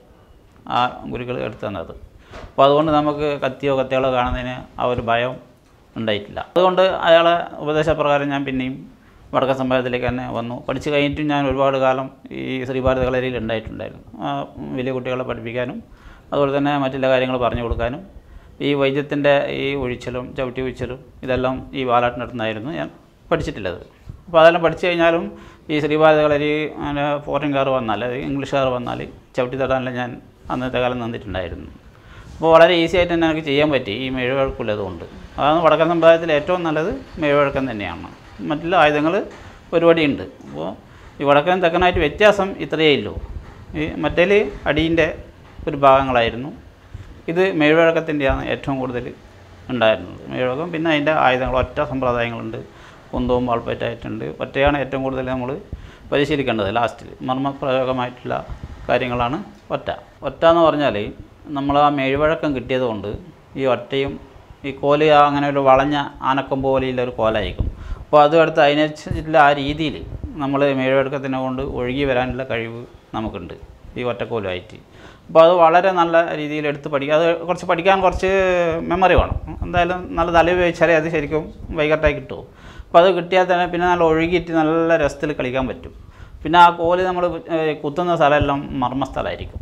ആ ഗുരുക്കൾ എടുത്തു തന്നത് അപ്പോൾ അതുകൊണ്ട് നമുക്ക് കത്തിയോ കത്തികളോ കാണുന്നതിന് ആ ഒരു ഭയം ഉണ്ടായിട്ടില്ല അതുകൊണ്ട് അയാളെ ഉപദേശപ്രകാരം ഞാൻ പിന്നെയും വടക്കൻ സമ്പ്രദായത്തിലേക്ക് തന്നെ വന്നു പഠിച്ചു കഴിഞ്ഞിട്ടും ഞാൻ ഒരുപാട് കാലം ഈ ശ്രീഭാരത കളരിയിൽ ഉണ്ടായിട്ടുണ്ടായിരുന്നു ആ, വലിയ കുട്ടികളെ പഠിപ്പിക്കാനും അതുപോലെ തന്നെ മറ്റുള്ള കാര്യങ്ങൾ പറഞ്ഞു കൊടുക്കാനും ഈ വൈദ്യത്തിൻ്റെ ഈ ഒഴിച്ചലും ചവിട്ടി ഒഴിച്ചലും ഇതെല്ലാം ഈ വാലാട്ടിനടുത്തുനിന്നായിരുന്നു ഞാൻ പഠിച്ചിട്ടുള്ളത് അപ്പോൾ അതെല്ലാം പഠിച്ചു കഴിഞ്ഞാലും ഈ ശ്രീഭാരത കളരി അങ്ങനെ ഫോറിൻകാർ വന്നാൽ അതായത് ഇംഗ്ലീഷുകാർ വന്നാൽ ചവിട്ടി തടാനെല്ലാം ഞാൻ അന്നത്തെ കാലം നിന്നിട്ടുണ്ടായിരുന്നു അപ്പോൾ വളരെ ഈസി ആയിട്ട് തന്നെ എനിക്ക് ചെയ്യാൻ പറ്റി ഈ മെഴുവഴക്കുള്ളതുകൊണ്ട് അതാണ് വടക്കൻ സമ്പ്രദായത്തിൽ ഏറ്റവും നല്ലത് മെഴുവഴക്കം തന്നെയാണ് മറ്റുള്ള ആയുധങ്ങൾ ഒരുപാടിയുണ്ട് അപ്പോൾ ഈ വടക്കൻ തെക്കനായിട്ട് വ്യത്യാസം ഇത്രയേ ഉള്ളൂ ഈ മറ്റേൽ അടീൻ്റെ ഒരു ഭാഗങ്ങളായിരുന്നു ഇത് മെഴുവഴക്കത്തിൻ്റെയാണ് ഏറ്റവും കൂടുതൽ ഉണ്ടായിരുന്നത് മെഴുവഴക്കം പിന്നെ അതിൻ്റെ ആയുധങ്ങൾ ഒറ്റ സമ്പ്രദായങ്ങളുണ്ട് കുന്തവും വാൾപ്പേറ്റായിട്ടുണ്ട് ഒറ്റയാണ് ഏറ്റവും കൂടുതൽ നമ്മൾ പരിശീലിക്കേണ്ടത് ലാസ്റ്റിൽ മർമ്മപ്രയോഗമായിട്ടുള്ള കാര്യങ്ങളാണ് ഒറ്റ ഒറ്റ എന്ന് പറഞ്ഞാൽ നമ്മൾ ആ മെഴുവഴക്കം കിട്ടിയത് കൊണ്ട് ഈ ഒറ്റയും ഈ കോല് ആ അങ്ങനെ ഒരു വളഞ്ഞ ആനക്കം പോലെയുള്ള ഒരു കോലായിരിക്കും അപ്പോൾ അത് എടുത്ത് അതിനനുസരിച്ചുള്ള ആ രീതിയിൽ നമ്മൾ മെഴുവഴക്കത്തിനെ കൊണ്ട് ഒഴുകി വരാനുള്ള കഴിവ് നമുക്കുണ്ട് ഈ ഒറ്റക്കോലുമായിട്ട് അപ്പോൾ അത് വളരെ നല്ല രീതിയിൽ എടുത്ത് പഠിക്കുക അത് കുറച്ച് പഠിക്കാൻ കുറച്ച് മെമ്മറി വേണം എന്തായാലും നല്ല തല ഉപയോഗിച്ചാലേ അത് ശരിക്കും വൈകട്ടായി കിട്ടുമോ അപ്പോൾ അത് കിട്ടിയാൽ തന്നെ പിന്നെ നല്ല ഒഴുകിയിട്ട് നല്ല രസത്തിൽ കളിക്കാൻ പറ്റും പിന്നെ ആ കോല് നമ്മൾ കുത്തുന്ന സ്ഥലമെല്ലാം മർമ്മ സ്ഥലമായിരിക്കും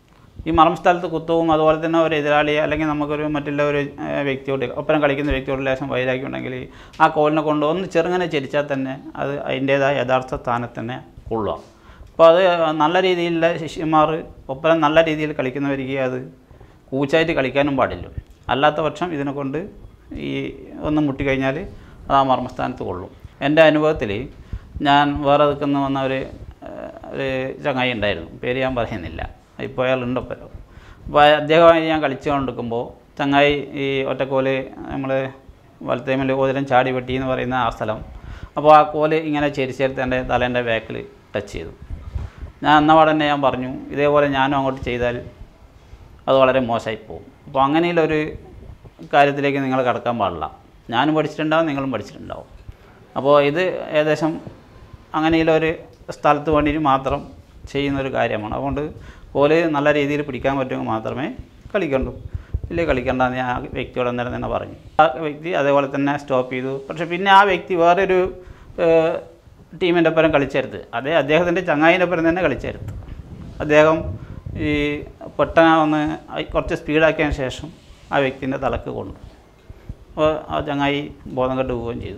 ഈ മർമ്മസ്ഥലത്ത് കുത്തവും അതുപോലെ തന്നെ ഒരു എതിരാളി അല്ലെങ്കിൽ നമുക്കൊരു മറ്റുള്ള ഒരു ഏഹ്, വ്യക്തിയോട് ഒപ്പം കളിക്കുന്ന വ്യക്തിയോട് ലേശം വൈരാഗ്യം ഉണ്ടെങ്കിൽ ആ കോലിനെ കൊണ്ട് ഒന്ന് ചെറുങ്ങനെ ചരിച്ചാൽ തന്നെ അത് അതിൻ്റേതായ യഥാർത്ഥ സ്ഥാനത്ത് തന്നെ കൊള്ളുക അപ്പോൾ അത് നല്ല രീതിയിലുള്ള ശിഷ്യന്മാർ ഒപ്പം നല്ല രീതിയിൽ കളിക്കുന്നവർക്ക് അത് കൂച്ചായിട്ട് കളിക്കാനും പാടില്ല അല്ലാത്ത പക്ഷം ഇതിനെ കൊണ്ട് ഈ ഒന്ന് മുട്ടിക്കഴിഞ്ഞാൽ അത് ആ മർമ്മസ്ഥാനത്ത് കൊള്ളും എൻ്റെ അനുഭവത്തിൽ ഞാൻ വേറെ നിൽക്കുന്ന വന്ന ഒരു ഏഹ്, ഒരു ചങ്ങായി ഉണ്ടായിരുന്നു പേര് ഞാൻ പറയുന്നില്ല ഇപ്പോൾ അയാൾ ഉണ്ട് ഒപ്പരം അപ്പോൾ അദ്ദേഹമായി ഞാൻ കളിച്ചുകൊണ്ടിരിക്കുമ്പോൾ ചങ്ങായി ഈ ഒറ്റക്കോല് നമ്മൾ വലത്തേമൽ ഓതിരം ചാടി വെട്ടി എന്ന് പറയുന്ന ആ സ്ഥലം അപ്പോൾ ആ കോല് ഇങ്ങനെ ചെരിച്ചെടുത്ത് എൻ്റെ തലേൻ്റെ ബാക്കിൽ ടച്ച് ചെയ്തു ഞാൻ അന്നപാടെ തന്നെ ഞാൻ പറഞ്ഞു ഇതേപോലെ ഞാനും അങ്ങോട്ട് ചെയ്താൽ അത് വളരെ മോശമായി പോകും അപ്പോൾ അങ്ങനെയുള്ളൊരു കാര്യത്തിലേക്ക് നിങ്ങൾ കടക്കാൻ പാടില്ല ഞാനും പഠിച്ചിട്ടുണ്ടാവും നിങ്ങളും പഠിച്ചിട്ടുണ്ടാവും അപ്പോൾ ഇത് ഏകദേശം അങ്ങനെയുള്ളൊരു സ്ഥലത്ത് വേണ്ടിയിട്ട് മാത്രം ചെയ്യുന്നൊരു കാര്യമാണ് അതുകൊണ്ട് കോല് നല്ല രീതിയിൽ പിടിക്കാൻ പറ്റുമെങ്കിൽ മാത്രമേ കളിക്കണ്ടൂ ഇല്ലേ കളിക്കണ്ടെന്ന് ഞാൻ ആ വ്യക്തിയോട് അന്നേരം തന്നെ പറഞ്ഞു ആ വ്യക്തി അതേപോലെ തന്നെ സ്റ്റോപ്പ് ചെയ്തു പക്ഷേ പിന്നെ ആ വ്യക്തി വേറൊരു ടീമിൻ്റെ ഒപ്പം കളിച്ചെടുത്ത് അതേ അദ്ദേഹത്തിൻ്റെ ചങ്ങായിൻ്റെ ഒപ്പം തന്നെ കളിച്ചെടുത്ത് അദ്ദേഹം ഈ പെട്ടെന്ന് ഒന്ന് കുറച്ച് സ്പീഡാക്കിയതിന് ശേഷം ആ വ്യക്തിൻ്റെ തലക്ക് കൊണ്ടു അപ്പോൾ ആ ചങ്ങായി ബോധം കെട്ട് പോവുകയും ചെയ്തു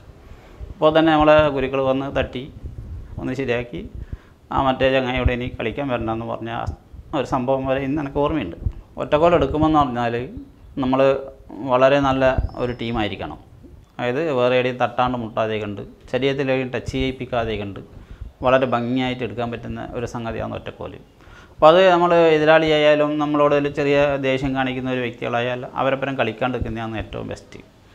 അപ്പോൾ തന്നെ നമ്മളെ ഗുരുക്കൾ വന്ന് തട്ടി ഒന്ന് ശരിയാക്കി ആ മറ്റേ ചങ്ങായിയോട് ഇനി കളിക്കാൻ വരണ്ടെന്ന് പറഞ്ഞ ആ ഒരു സംഭവം വരെ ഇന്ന് എനിക്ക് ഓർമ്മയുണ്ട് ഒറ്റക്കോൽ എടുക്കുമെന്ന് പറഞ്ഞാൽ നമ്മൾ വളരെ നല്ല ഒരു ടീമായിരിക്കണം അതായത് വേറെ എവിടെയും തട്ടാണ്ട് മുട്ടാതെ കണ്ട് ശരീരത്തിൽ എവിടെയും ടച്ച് ചെയ്യിപ്പിക്കാതെ കണ്ട് വളരെ ഭംഗിയായിട്ട് എടുക്കാൻ പറ്റുന്ന ഒരു സംഗതിയാണ് ഒറ്റക്കോല് അപ്പോൾ അത് നമ്മൾ എതിരാളിയായാലും നമ്മളോട് ഒരു ചെറിയ ദേഷ്യം കാണിക്കുന്ന ഒരു വ്യക്തികളായാലും അവരപ്പുറം കളിക്കാണ്ടിരിക്കുന്നതാണ് ഏറ്റവും ബെസ്റ്റ്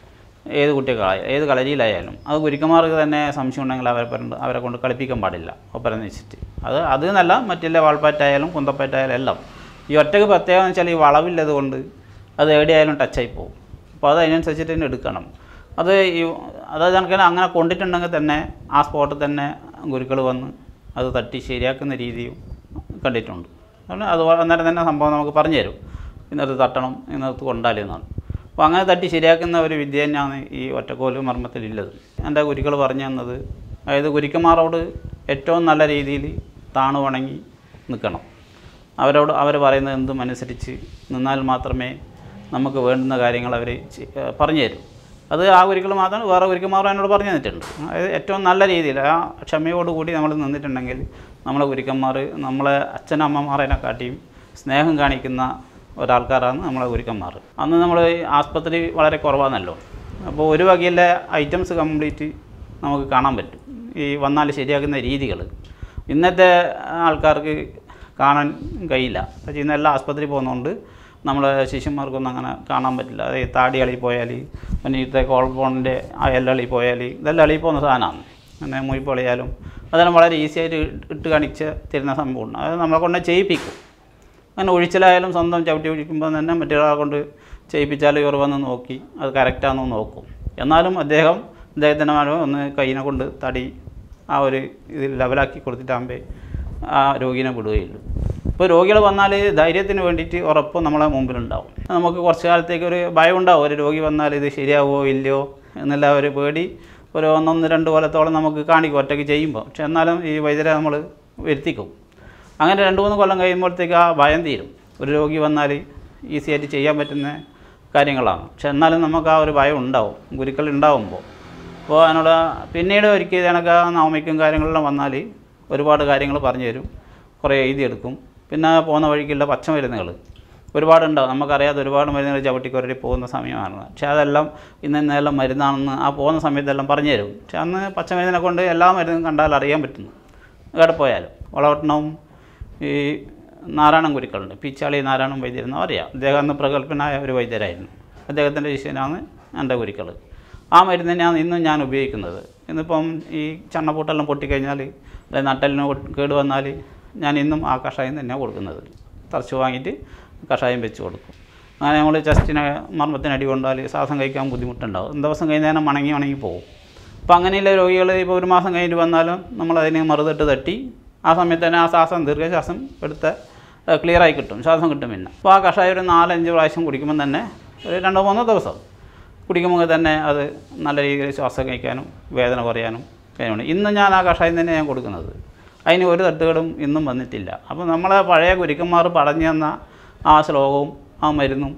ഏത് കുട്ടികളായാലും ഏത് കളരിയിലായാലും അത് ഗുരുക്കന്മാർക്ക് തന്നെ സംശയം ഉണ്ടെങ്കിൽ അവരെ പറഞ്ഞ് അവരെ കൊണ്ട് കളിപ്പിക്കാൻ പാടില്ല ഒപ്പരം വെച്ചിട്ട് അത് അത് എന്നല്ല മറ്റുള്ള വാൾപ്പാറ്റായാലും കുന്തപ്പാറ്റായാലും എല്ലാം ഈ ഒറ്റക്ക് പ്രത്യേകം എന്ന് വെച്ചാൽ ഈ വളവില്ലത് കൊണ്ട് അത് എവിടെയായാലും ടച്ചായി പോകും അപ്പോൾ അത് അതിനനുസരിച്ചിട്ട് തന്നെ എടുക്കണം അത് ഈ അതായത് കണക്കിന് അങ്ങനെ കൊണ്ടിട്ടുണ്ടെങ്കിൽ തന്നെ ആ സ്പോട്ടിൽ തന്നെ ഗുരുക്കൾ വന്ന് അത് തട്ടി ശരിയാക്കുന്ന രീതിയും കണ്ടിട്ടുണ്ട് അതുകൊണ്ട് അത് അന്നേരം തന്നെ സംഭവം നമുക്ക് പറഞ്ഞു തരും ഇന്നത്തെ തട്ടണം ഇന്നത്തെ കൊണ്ടാലെന്നാണ് അപ്പോൾ അങ്ങനെ തട്ടി ശരിയാക്കുന്ന ഒരു വിദ്യ തന്നെയാണ് ഈ ഒറ്റക്കോല് മർമ്മത്തിലുള്ളത് എൻ്റെ ഗുരുക്കൾ പറഞ്ഞു തന്നത് അതായത് ഗുരുക്കന്മാരോട് ഏറ്റവും നല്ല രീതിയിൽ താണു വണങ്ങി നിൽക്കണം അവരോട് അവർ പറയുന്നത് എന്തും അനുസരിച്ച് നിന്നാൽ മാത്രമേ നമുക്ക് വേണ്ടുന്ന കാര്യങ്ങൾ അവർ പറഞ്ഞു തരും അത് ആ ഗുരുക്കൾ മാത്രമാണ് വേറെ ഗുരുക്കന്മാരും എന്നോട് പറഞ്ഞു തന്നിട്ടുണ്ട് അതായത് ഏറ്റവും നല്ല രീതിയിൽ ആ ക്ഷമയോടുകൂടി നമ്മൾ നിന്നിട്ടുണ്ടെങ്കിൽ നമ്മളെ ഗുരുക്കന്മാർ നമ്മളെ അച്ഛനമ്മമാരെ കാട്ടിയും സ്നേഹം കാണിക്കുന്ന ഒരാൾക്കാരാണ് നമ്മളെ ഗുരുക്കന്മാർ അന്ന് നമ്മൾ ഈ ആസ്പത്രി വളരെ കുറവാണല്ലോ അപ്പോൾ ഒരു വകയിലെ ഐറ്റംസ് കംപ്ലീറ്റ് നമുക്ക് കാണാൻ പറ്റും ഈ വന്നാൽ ശരിയാക്കുന്ന രീതികൾ ഇന്നത്തെ ആൾക്കാർക്ക് കാണാൻ കഴിയില്ല പക്ഷേ ഇന്നെല്ലാം ആസ്പത്രി പോകുന്നതുകൊണ്ട് നമ്മളെ ശിഷ്യന്മാർക്കൊന്നും അങ്ങനെ കാണാൻ പറ്റില്ല അതായത് താടി അളി പോയാൽ പിന്നെ ഇത്തെ കോൾബോണിൻ്റെ ആ എല്ലളി പോയാൽ ഇതെല്ലാം അളി പോകുന്ന സാധനമാണ് അങ്ങനെ മുയിപ്പൊളിയാലും അതെല്ലാം വളരെ ഈസി ആയിട്ട് ഇട്ട് കാണിച്ച് തരുന്ന സംഭവമാണ് അത് നമ്മളെ കൊണ്ട് ചെയ്യിപ്പിക്കും അങ്ങനെ ഒഴിച്ചിലായാലും സ്വന്തം ചവിട്ടി ഒഴിക്കുമ്പോൾ തന്നെ മറ്റൊരാളെ കൊണ്ട് ചെയ്യിപ്പിച്ചാൽ ഇവർ വന്ന് നോക്കി അത് കറക്റ്റാണെന്ന് നോക്കും എന്നാലും അദ്ദേഹം അദ്ദേഹത്തിൻ്റെ മരം ഒന്ന് കൈയിനെ കൊണ്ട് തടി ആ ഒരു ഇത് ലെവലാക്കി കൊടുത്തിട്ടാകുമ്പോൾ ആ രോഗീനെ വിടുകയുള്ളൂ ഇപ്പോൾ രോഗികൾ വന്നാൽ ധൈര്യത്തിന് വേണ്ടിയിട്ട് ഉറപ്പും നമ്മളെ മുമ്പിലുണ്ടാവും നമുക്ക് കുറച്ച് കാലത്തേക്ക് ഒരു ഭയം ഉണ്ടാവും ഒരു രോഗി വന്നാൽ ഇത് ശരിയാവുമോ ഇല്ലയോ എന്നുള്ള ഒരു പേടി ഒരു ഒന്നൊന്ന് രണ്ട് കൊല്ലത്തോളം നമുക്ക് കാണിക്കും ഒറ്റയ്ക്ക് ചെയ്യുമ്പോൾ പക്ഷെ എന്നാലും ഈ വൈദ്യരെ നമ്മൾ വരുത്തിക്കും അങ്ങനെ രണ്ട് മൂന്ന് കൊല്ലം കഴിയുമ്പോഴത്തേക്ക് ആ ഭയം തീരും ഒരു രോഗി വന്നാൽ ഈസി ആയിട്ട് ചെയ്യാൻ പറ്റുന്ന കാര്യങ്ങളാണ് പക്ഷെ എന്നാലും നമുക്ക് ആ ഒരു ഭയം ഉണ്ടാവും ഗുരുക്കൾ ഉണ്ടാവുമ്പോൾ അപ്പോൾ അതിനോട് പിന്നീട് ഒരിക്കൽ കണക്ക് ആ നവമിക്കും കാര്യങ്ങളെല്ലാം വന്നാൽ ഒരുപാട് കാര്യങ്ങൾ പറഞ്ഞു തരും കുറേ എഴുതിയെടുക്കും പിന്നെ പോകുന്ന വഴിക്കുള്ള പച്ചമരുന്നുകൾ ഒരുപാടുണ്ടാവും നമുക്കറിയാതെ ഒരുപാട് മരുന്നുകൾ ചവിട്ടിക്കൊരടി പോകുന്ന സമയമാണ് പക്ഷേ അതെല്ലാം ഇന്ന് ഇന്നെല്ലാം മരുന്നാണെന്ന് ആ പോകുന്ന സമയത്തെല്ലാം പറഞ്ഞു തരും പക്ഷെ അന്ന് പച്ചമരുന്നിനെ കൊണ്ട് എല്ലാ മരുന്നും കണ്ടാൽ അറിയാൻ പറ്റുന്നു എവിടെ പോയാലും വളവട്ടണവും ഈ നാരായണൻ ഗുരുക്കളുണ്ട് പിച്ചാളി നാരായണൻ വൈദ്യരെന്ന് അറിയാം അദ്ദേഹം അന്ന് പ്രഗത്ഭനായ ഒരു വൈദ്യരായിരുന്നു അദ്ദേഹത്തിൻ്റെ ശിഷ്യനാണ് എൻ്റെ ഗുരുക്കൾ ആ മരുന്ന് തന്നെയാണ് ഇന്നും ഞാൻ ഉപയോഗിക്കുന്നത് ഇന്നിപ്പം ഈ ചണ്ണപ്പൂട്ടെല്ലാം പൊട്ടിക്കഴിഞ്ഞാൽ അല്ലെങ്കിൽ നട്ടലിന് കേട് വന്നാൽ ഞാൻ ഇന്നും ആ കഷായം തന്നെയാണ് കൊടുക്കുന്നത് തറച്ച് വാങ്ങിയിട്ട് കഷായം വെച്ച് കൊടുക്കും അങ്ങനെ നമ്മൾ ചെസ്റ്റിന് മർമ്മത്തിന് അടി കൊണ്ടാൽ ശ്വാസം കഴിക്കാൻ ബുദ്ധിമുട്ടുണ്ടാവും ദിവസം കഴിഞ്ഞാൽ മണങ്ങി മണങ്ങി പോകും അപ്പോൾ അങ്ങനെയുള്ള രോഗികൾ ഇപ്പോൾ ഒരു മാസം കഴിഞ്ഞിട്ട് വന്നാലും നമ്മൾ അതിന് മറുതിട്ട് തട്ടി ആ സമയത്ത് തന്നെ ആ ശ്വാസം ദീർഘശ്വാസം എടുത്ത് ക്ലിയറായി കിട്ടും ശ്വാസം കിട്ടും പിന്നെ അപ്പോൾ ആ കഷായം ഒരു നാലഞ്ച് പ്രാവശ്യം കുടിക്കുമ്പോൾ തന്നെ ഒരു രണ്ടോ മൂന്നോ ദിവസം കുടിക്കുമ്പോൾ തന്നെ അത് നല്ല രീതിയിൽ ശ്വാസം കഴിക്കാനും വേദന കുറയാനും കാര്യമാണ് ഇന്ന് ഞാൻ ആ കഷായം തന്നെ ഞാൻ കൊടുക്കുന്നത് അതിന് ഒരു തട്ടുകളും ഇന്നും വന്നിട്ടില്ല അപ്പോൾ നമ്മളെ പഴയ ഗുരുക്കന്മാർ പറഞ്ഞു തന്ന ആ ശ്ലോകവും ആ മരുന്നും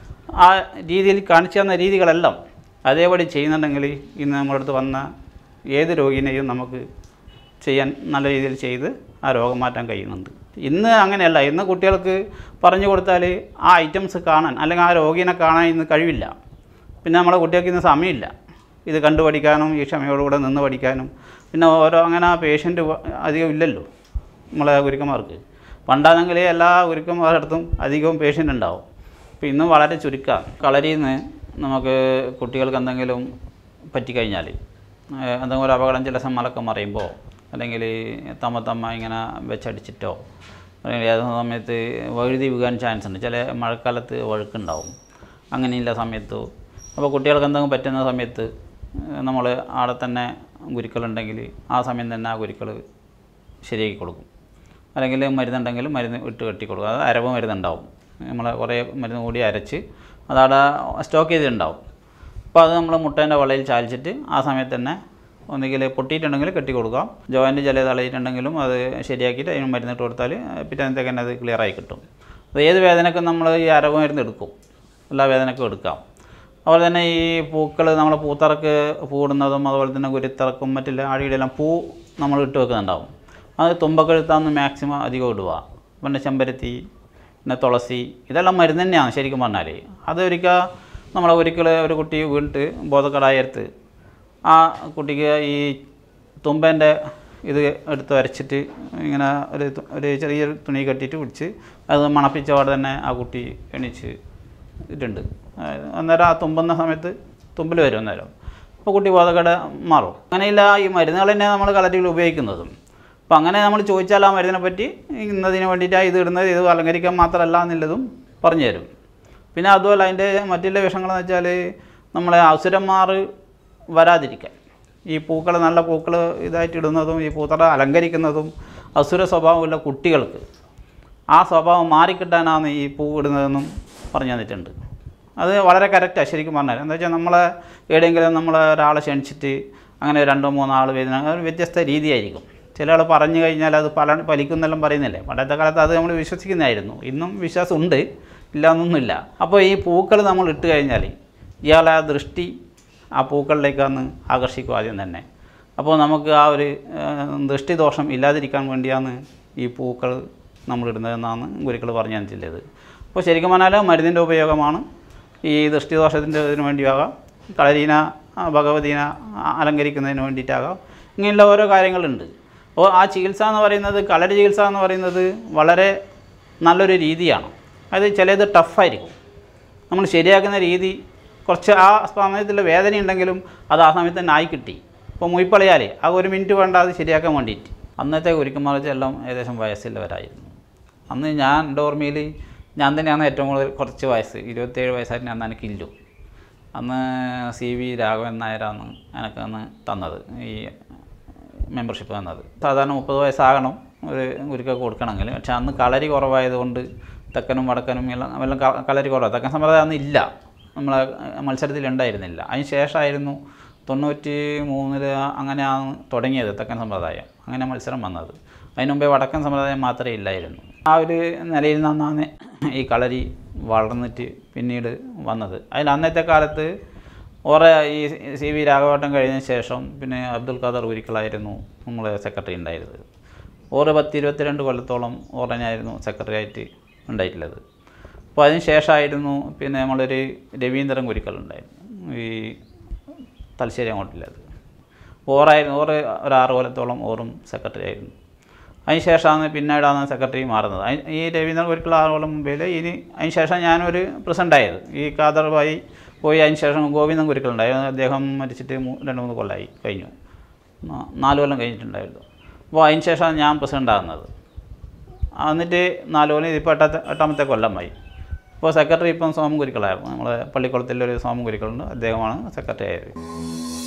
ആ രീതിയിൽ കാണിച്ചു തന്ന രീതികളെല്ലാം അതേപടി ചെയ്യുന്നുണ്ടെങ്കിൽ ഇന്ന് നമ്മുടെ അടുത്ത് വന്ന ഏത് രോഗിനെയും നമുക്ക് ചെയ്യാൻ നല്ല രീതിയിൽ ചെയ്ത് ആ രോഗം മാറ്റാൻ കഴിയുന്നുണ്ട് ഇന്ന് അങ്ങനെയല്ല ഇന്ന് കുട്ടികൾക്ക് പറഞ്ഞു കൊടുത്താൽ ആ ഐറ്റംസ് കാണാൻ അല്ലെങ്കിൽ ആ രോഗീനെ കാണാൻ ഇന്ന് കഴിവില്ല പിന്നെ നമ്മളെ കുട്ടികൾക്ക് ഇന്ന് സമയമില്ല ഇത് കണ്ടു പഠിക്കാനും ഈ ക്ഷമയോടുകൂടെ നിന്ന് പഠിക്കാനും പിന്നെ ഓരോ അങ്ങനെ ആ പേഷ്യൻ്റ് അധികം ഇല്ലല്ലോ നമ്മളെ ഗുരുക്കന്മാർക്ക് പണ്ടാണെങ്കിൽ എല്ലാ ഗുരുക്കന്മാരുടെ അടുത്തും അധികവും പേഷ്യൻ്റ് ഉണ്ടാവും അപ്പോൾ ഇന്നും വളരെ ചുരുക്കമാണ് കളരിയിൽ നിന്ന് നമുക്ക് കുട്ടികൾക്ക് എന്തെങ്കിലും പറ്റിക്കഴിഞ്ഞാൽ ഏഹ് എന്തെങ്കിലും ഒരു അപകടം ചില സമയമൊക്കെ മറിയുമ്പോൾ അല്ലെങ്കിൽ തമ്മ തമ്മ ഇങ്ങനെ വെച്ചടിച്ചിട്ടോ അല്ലെങ്കിൽ ഏത് സമയത്ത് വഴുതി വീകാൻ ചാൻസ് ഉണ്ട് ചില മഴക്കാലത്ത് വഴുക്കുണ്ടാവും അങ്ങനെയുള്ള സമയത്ത് അപ്പോൾ കുട്ടികൾക്ക് എന്തെങ്കിലും പറ്റുന്ന സമയത്ത് നമ്മൾ അവിടെ തന്നെ ഗുരുക്കളുണ്ടെങ്കിൽ ആ സമയം തന്നെ ആ ഗുരുക്കൾ ശരിയാക്കി കൊടുക്കും അല്ലെങ്കിൽ മരുന്നുണ്ടെങ്കിൽ മരുന്ന് ഇട്ട് കെട്ടി കൊടുക്കും അത് അരവ് മരുന്നുണ്ടാവും നമ്മൾ കുറേ മരുന്ന് കൂടി അരച്ച് അതവിടെ സ്റ്റോക്ക് ചെയ്തിട്ടുണ്ടാവും അപ്പോൾ അത് നമ്മൾ മുട്ടേൻ്റെ വളയിൽ ചാലിച്ചിട്ട് ആ സമയത്ത് തന്നെ ഒന്നുകിൽ പൊട്ടിയിട്ടുണ്ടെങ്കിൽ കെട്ടി കൊടുക്കാം ജോയിൻറ്റ് ചില തളയിട്ടുണ്ടെങ്കിലും അത് ശരിയാക്കിയിട്ട് അതിന് മരുന്നിട്ട് കൊടുത്താൽ പിറ്റേന്നത്തേക്ക് തന്നെ അത് ക്ലിയർ ആയി കിട്ടും അത് ഏത് വേദനക്കും നമ്മൾ ഈ അരവ് മരുന്ന് എടുക്കും എല്ലാ വേദനക്കും എടുക്കാം അതുപോലെ തന്നെ ഈ പൂക്കൾ നമ്മൾ പൂത്തറക്ക് പൂടുന്നതും അതുപോലെ തന്നെ കുരുത്തറക്കും മറ്റില്ല ആടിയിടെല്ലാം പൂ നമ്മൾ ഇട്ട് വെക്കുന്നുണ്ടാവും അത് തുമ്പക്കഴുത്താന്ന് മാക്സിമം അധികം ഇടുക പിന്നെ ചെമ്പരത്തി പിന്നെ തുളസി ഇതെല്ലാം മരുന്ന് തന്നെയാണ് ശരിക്കും പറഞ്ഞാൽ അത് ഒരിക്കൽ നമ്മളെ ഒരിക്കൽ ഒരു കുട്ടി വീണിട്ട് ബോധക്കടായടുത്ത് ആ കുട്ടിക്ക് ഈ തുമ്പേൻ്റെ ഇത് എടുത്ത് വരച്ചിട്ട് ഇങ്ങനെ ഒരു തു- ഒരു ചെറിയൊരു തുണി കെട്ടിയിട്ട് പിടിച്ച് അത് മണപ്പിച്ച പാടെ തന്നെ ആ കുട്ടി എണീച്ച് ഇട്ടുണ്ട് അതായത് അന്നേരം ആ തുമ്പുന്ന സമയത്ത് തുമ്പൽ വരും അന്നേരം അപ്പോൾ കുട്ടി ബോധക്കട മാറും അങ്ങനെയില്ല ഈ മരുന്നുകൾ തന്നെ നമ്മൾ കളരിയിൽ ഉപയോഗിക്കുന്നതും അപ്പോൾ അങ്ങനെ നമ്മൾ ചോദിച്ചാൽ ആ മരുന്നിനെ പറ്റി ഇന്നതിന് വേണ്ടിയിട്ടാണ് ഇത് ഇടുന്നത് ഇത് അലങ്കരിക്കാൻ മാത്രമല്ല എന്നുള്ളതും പറഞ്ഞു തരും പിന്നെ അതുപോലെ അതിൻ്റെ മറ്റുള്ള വിഷങ്ങളെന്ന് വെച്ചാൽ നമ്മളെ അസുരന്മാർ വരാതിരിക്കാൻ ഈ പൂക്കൾ നല്ല പൂക്കൾ ഇതായിട്ട് ഇടുന്നതും ഈ പൂത്തറ അലങ്കരിക്കുന്നതും അസുര സ്വഭാവമുള്ള കുട്ടികൾക്ക് ആ സ്വഭാവം മാറിക്കിട്ടാനാണ് ഈ പൂ ഇടുന്നതെന്നും പറഞ്ഞു തന്നിട്ടുണ്ട് അത് വളരെ കറക്റ്റാണ് ശരിക്കും പറഞ്ഞാൽ എന്താ വെച്ചാൽ നമ്മളെ എവിടെയെങ്കിലും നമ്മൾ ഒരാളെ ക്ഷണിച്ചിട്ട് അങ്ങനെ രണ്ടോ മൂന്നോ ആൾ വരുന്ന ഒരു വ്യത്യസ്ത രീതിയായിരിക്കും ചില ആൾ പറഞ്ഞു കഴിഞ്ഞാൽ അത് പല ഫലിക്കുന്നെല്ലാം പറയുന്നില്ലേ പണ്ടത്തെ കാലത്ത് അത് നമ്മൾ വിശ്വസിക്കുന്നതായിരുന്നു ഇന്നും വിശ്വാസമുണ്ട് ഇല്ല എന്നൊന്നുമില്ല അപ്പോൾ ഈ പൂക്കൾ നമ്മൾ ഇട്ട് കഴിഞ്ഞാൽ ഇയാളെ ആ ദൃഷ്ടി ആ പൂക്കളിലേക്കാണ് ആകർഷിക്കും ആദ്യം തന്നെ അപ്പോൾ നമുക്ക് ആ ഒരു ഏഹ്, ദൃഷ്ടിദോഷം ഇല്ലാതിരിക്കാൻ വേണ്ടിയാണ് ഈ പൂക്കൾ നമ്മളിടുന്നതെന്നാണ് ഗുരുക്കൾ പറഞ്ഞു തന്നിട്ടുള്ളത് അപ്പോൾ ശരിക്കും പറഞ്ഞാൽ മരുന്നിൻ്റെ ഉപയോഗമാണ് ഈ ദൃഷ്ടിദോഷത്തിൻ്റെ ഇതിന് വേണ്ടിയാകാം കളരീന ആ, ഭഗവതീന ആ, അലങ്കരിക്കുന്നതിന് വേണ്ടിയിട്ടാകാം ഇങ്ങനെയുള്ള ഓരോ കാര്യങ്ങളുണ്ട് അപ്പോൾ ആ ചികിത്സ എന്ന് പറയുന്നത് കളരി ചികിത്സ എന്ന് പറയുന്നത് വളരെ നല്ലൊരു രീതിയാണ് അത് ചിലത് ടഫായിരിക്കും നമ്മൾ ശരിയാക്കുന്ന രീതി കുറച്ച് ആ സമയത്തുള്ള വേദന ഉണ്ടെങ്കിലും അത് ആ സമയത്ത് തന്നെ ആയി കിട്ടി ഇപ്പോൾ മുയിപ്പളയാലേ ആ ഒരു മിനിറ്റ് വേണ്ട അത് ശരിയാക്കാൻ വേണ്ടിയിട്ട് അന്നത്തെ കുരിക്കുമാർ എല്ലാം ഏകദേശം വയസ്സുള്ളവരായിരുന്നു അന്ന് ഞാൻ എൻ്റെ ഓർമ്മയിൽ ഞാൻ തന്നെയാണ് ഏറ്റവും കൂടുതൽ കുറച്ച് വയസ്സ് ഇരുപത്തേഴ് വയസ്സായിട്ട് ഞാൻ എനിക്ക് ഇല്ലു അന്ന് സി വി രാഘവൻ നായരാണ് എനിക്ക് അന്ന് തന്നത് ഈ മെമ്പർഷിപ്പ് തന്നത് സാധാരണ മുപ്പത് വയസ്സാകണം ഒരു ഗുരുക്ക കൊടുക്കണമെങ്കിൽ പക്ഷെ അന്ന് കളരി കുറവായതുകൊണ്ട് തെക്കനും വടക്കനും എല്ലാം എല്ലാം ക- കളരി കുറവാണ് തെക്കൻ സമ്പ്രദായം അന്ന് ഇല്ല നമ്മളെ മത്സരത്തിൽ ഉണ്ടായിരുന്നില്ല അതിന് ശേഷമായിരുന്നു തൊണ്ണൂറ്റി മൂന്നിൽ അങ്ങനെയാണ് തുടങ്ങിയത് തെക്കൻ സമ്പ്രദായം അങ്ങനെ മത്സരം വന്നത് അതിന് മുമ്പേ വടക്കൻ സമ്പ്രദായം മാത്രമേ ഇല്ലായിരുന്നു ആ ഒരു നിലയിൽ നിന്നാണ് ഈ കളരി വളർന്നിട്ട് പിന്നീട് വന്നത് അതിൽ അന്നത്തെ കാലത്ത് ഓറെ ഈ സി വി രാഘവട്ടം കഴിഞ്ഞ ശേഷം പിന്നെ അബ്ദുൽ ഖാദർ ഒരിക്കലായിരുന്നു നമ്മളെ സെക്രട്ടറി ഉണ്ടായിരുന്നത് ഓറ് പത്ത് ഇരുപത്തിരണ്ട് കൊല്ലത്തോളം ഓറനായിരുന്നു സെക്രട്ടറി ആയിട്ട് ഉണ്ടായിട്ടുള്ളത് അപ്പോൾ അതിന് ശേഷമായിരുന്നു പിന്നെ നമ്മളൊരു രവീന്ദ്രൻ കുരിക്കലുണ്ടായിരുന്നു ഈ തലശ്ശേരി അങ്ങോട്ടില്ലത് ഓറായിരുന്നു ഓറ് ഒരു ആറ് കൊല്ലത്തോളം ഓറും സെക്രട്ടറി ആയിരുന്നു അതിന് ശേഷമാണ് പിന്നീടാണ് സെക്രട്ടറി മാറുന്നത് അയി- ഈ രവീന്ദ്രൻ ഒരിക്കൽ ആറ് കൊല്ലം മുമ്പേ ഇനി അതിന് ശേഷം ഞാനൊരു പ്രസിഡൻ്റ് ആയത് ഈ ഖാദർബായി പോയി അതിന് ശേഷം ഗോവിന്ദൻ കുരുക്കളുണ്ടായി അദ്ദേഹം മരിച്ചിട്ട് മൂ- രണ്ട് മൂന്ന് കൊല്ലമായി കഴിഞ്ഞു നാ- നാല് കൊല്ലം കഴിഞ്ഞിട്ടുണ്ടായിരുന്നു അപ്പോൾ അതിന് ശേഷമാണ് ഞാൻ പ്രസിഡൻ്റ് ആകുന്നത് എന്നിട്ട് നാല് കൊല്ലം ഇതിപ്പോൾ എട്ടാമത്തെ എട്ടാമത്തെ കൊല്ലമായി ഇപ്പോൾ സെക്രട്ടറി ഇപ്പം സോമൻ കുരുക്കളായിരുന്നു നമ്മളെ പള്ളിക്കുളത്തിലൊരു സോമൻ കുരുക്കളുണ്ട് അദ്ദേഹമാണ് സെക്രട്ടറി ആയത്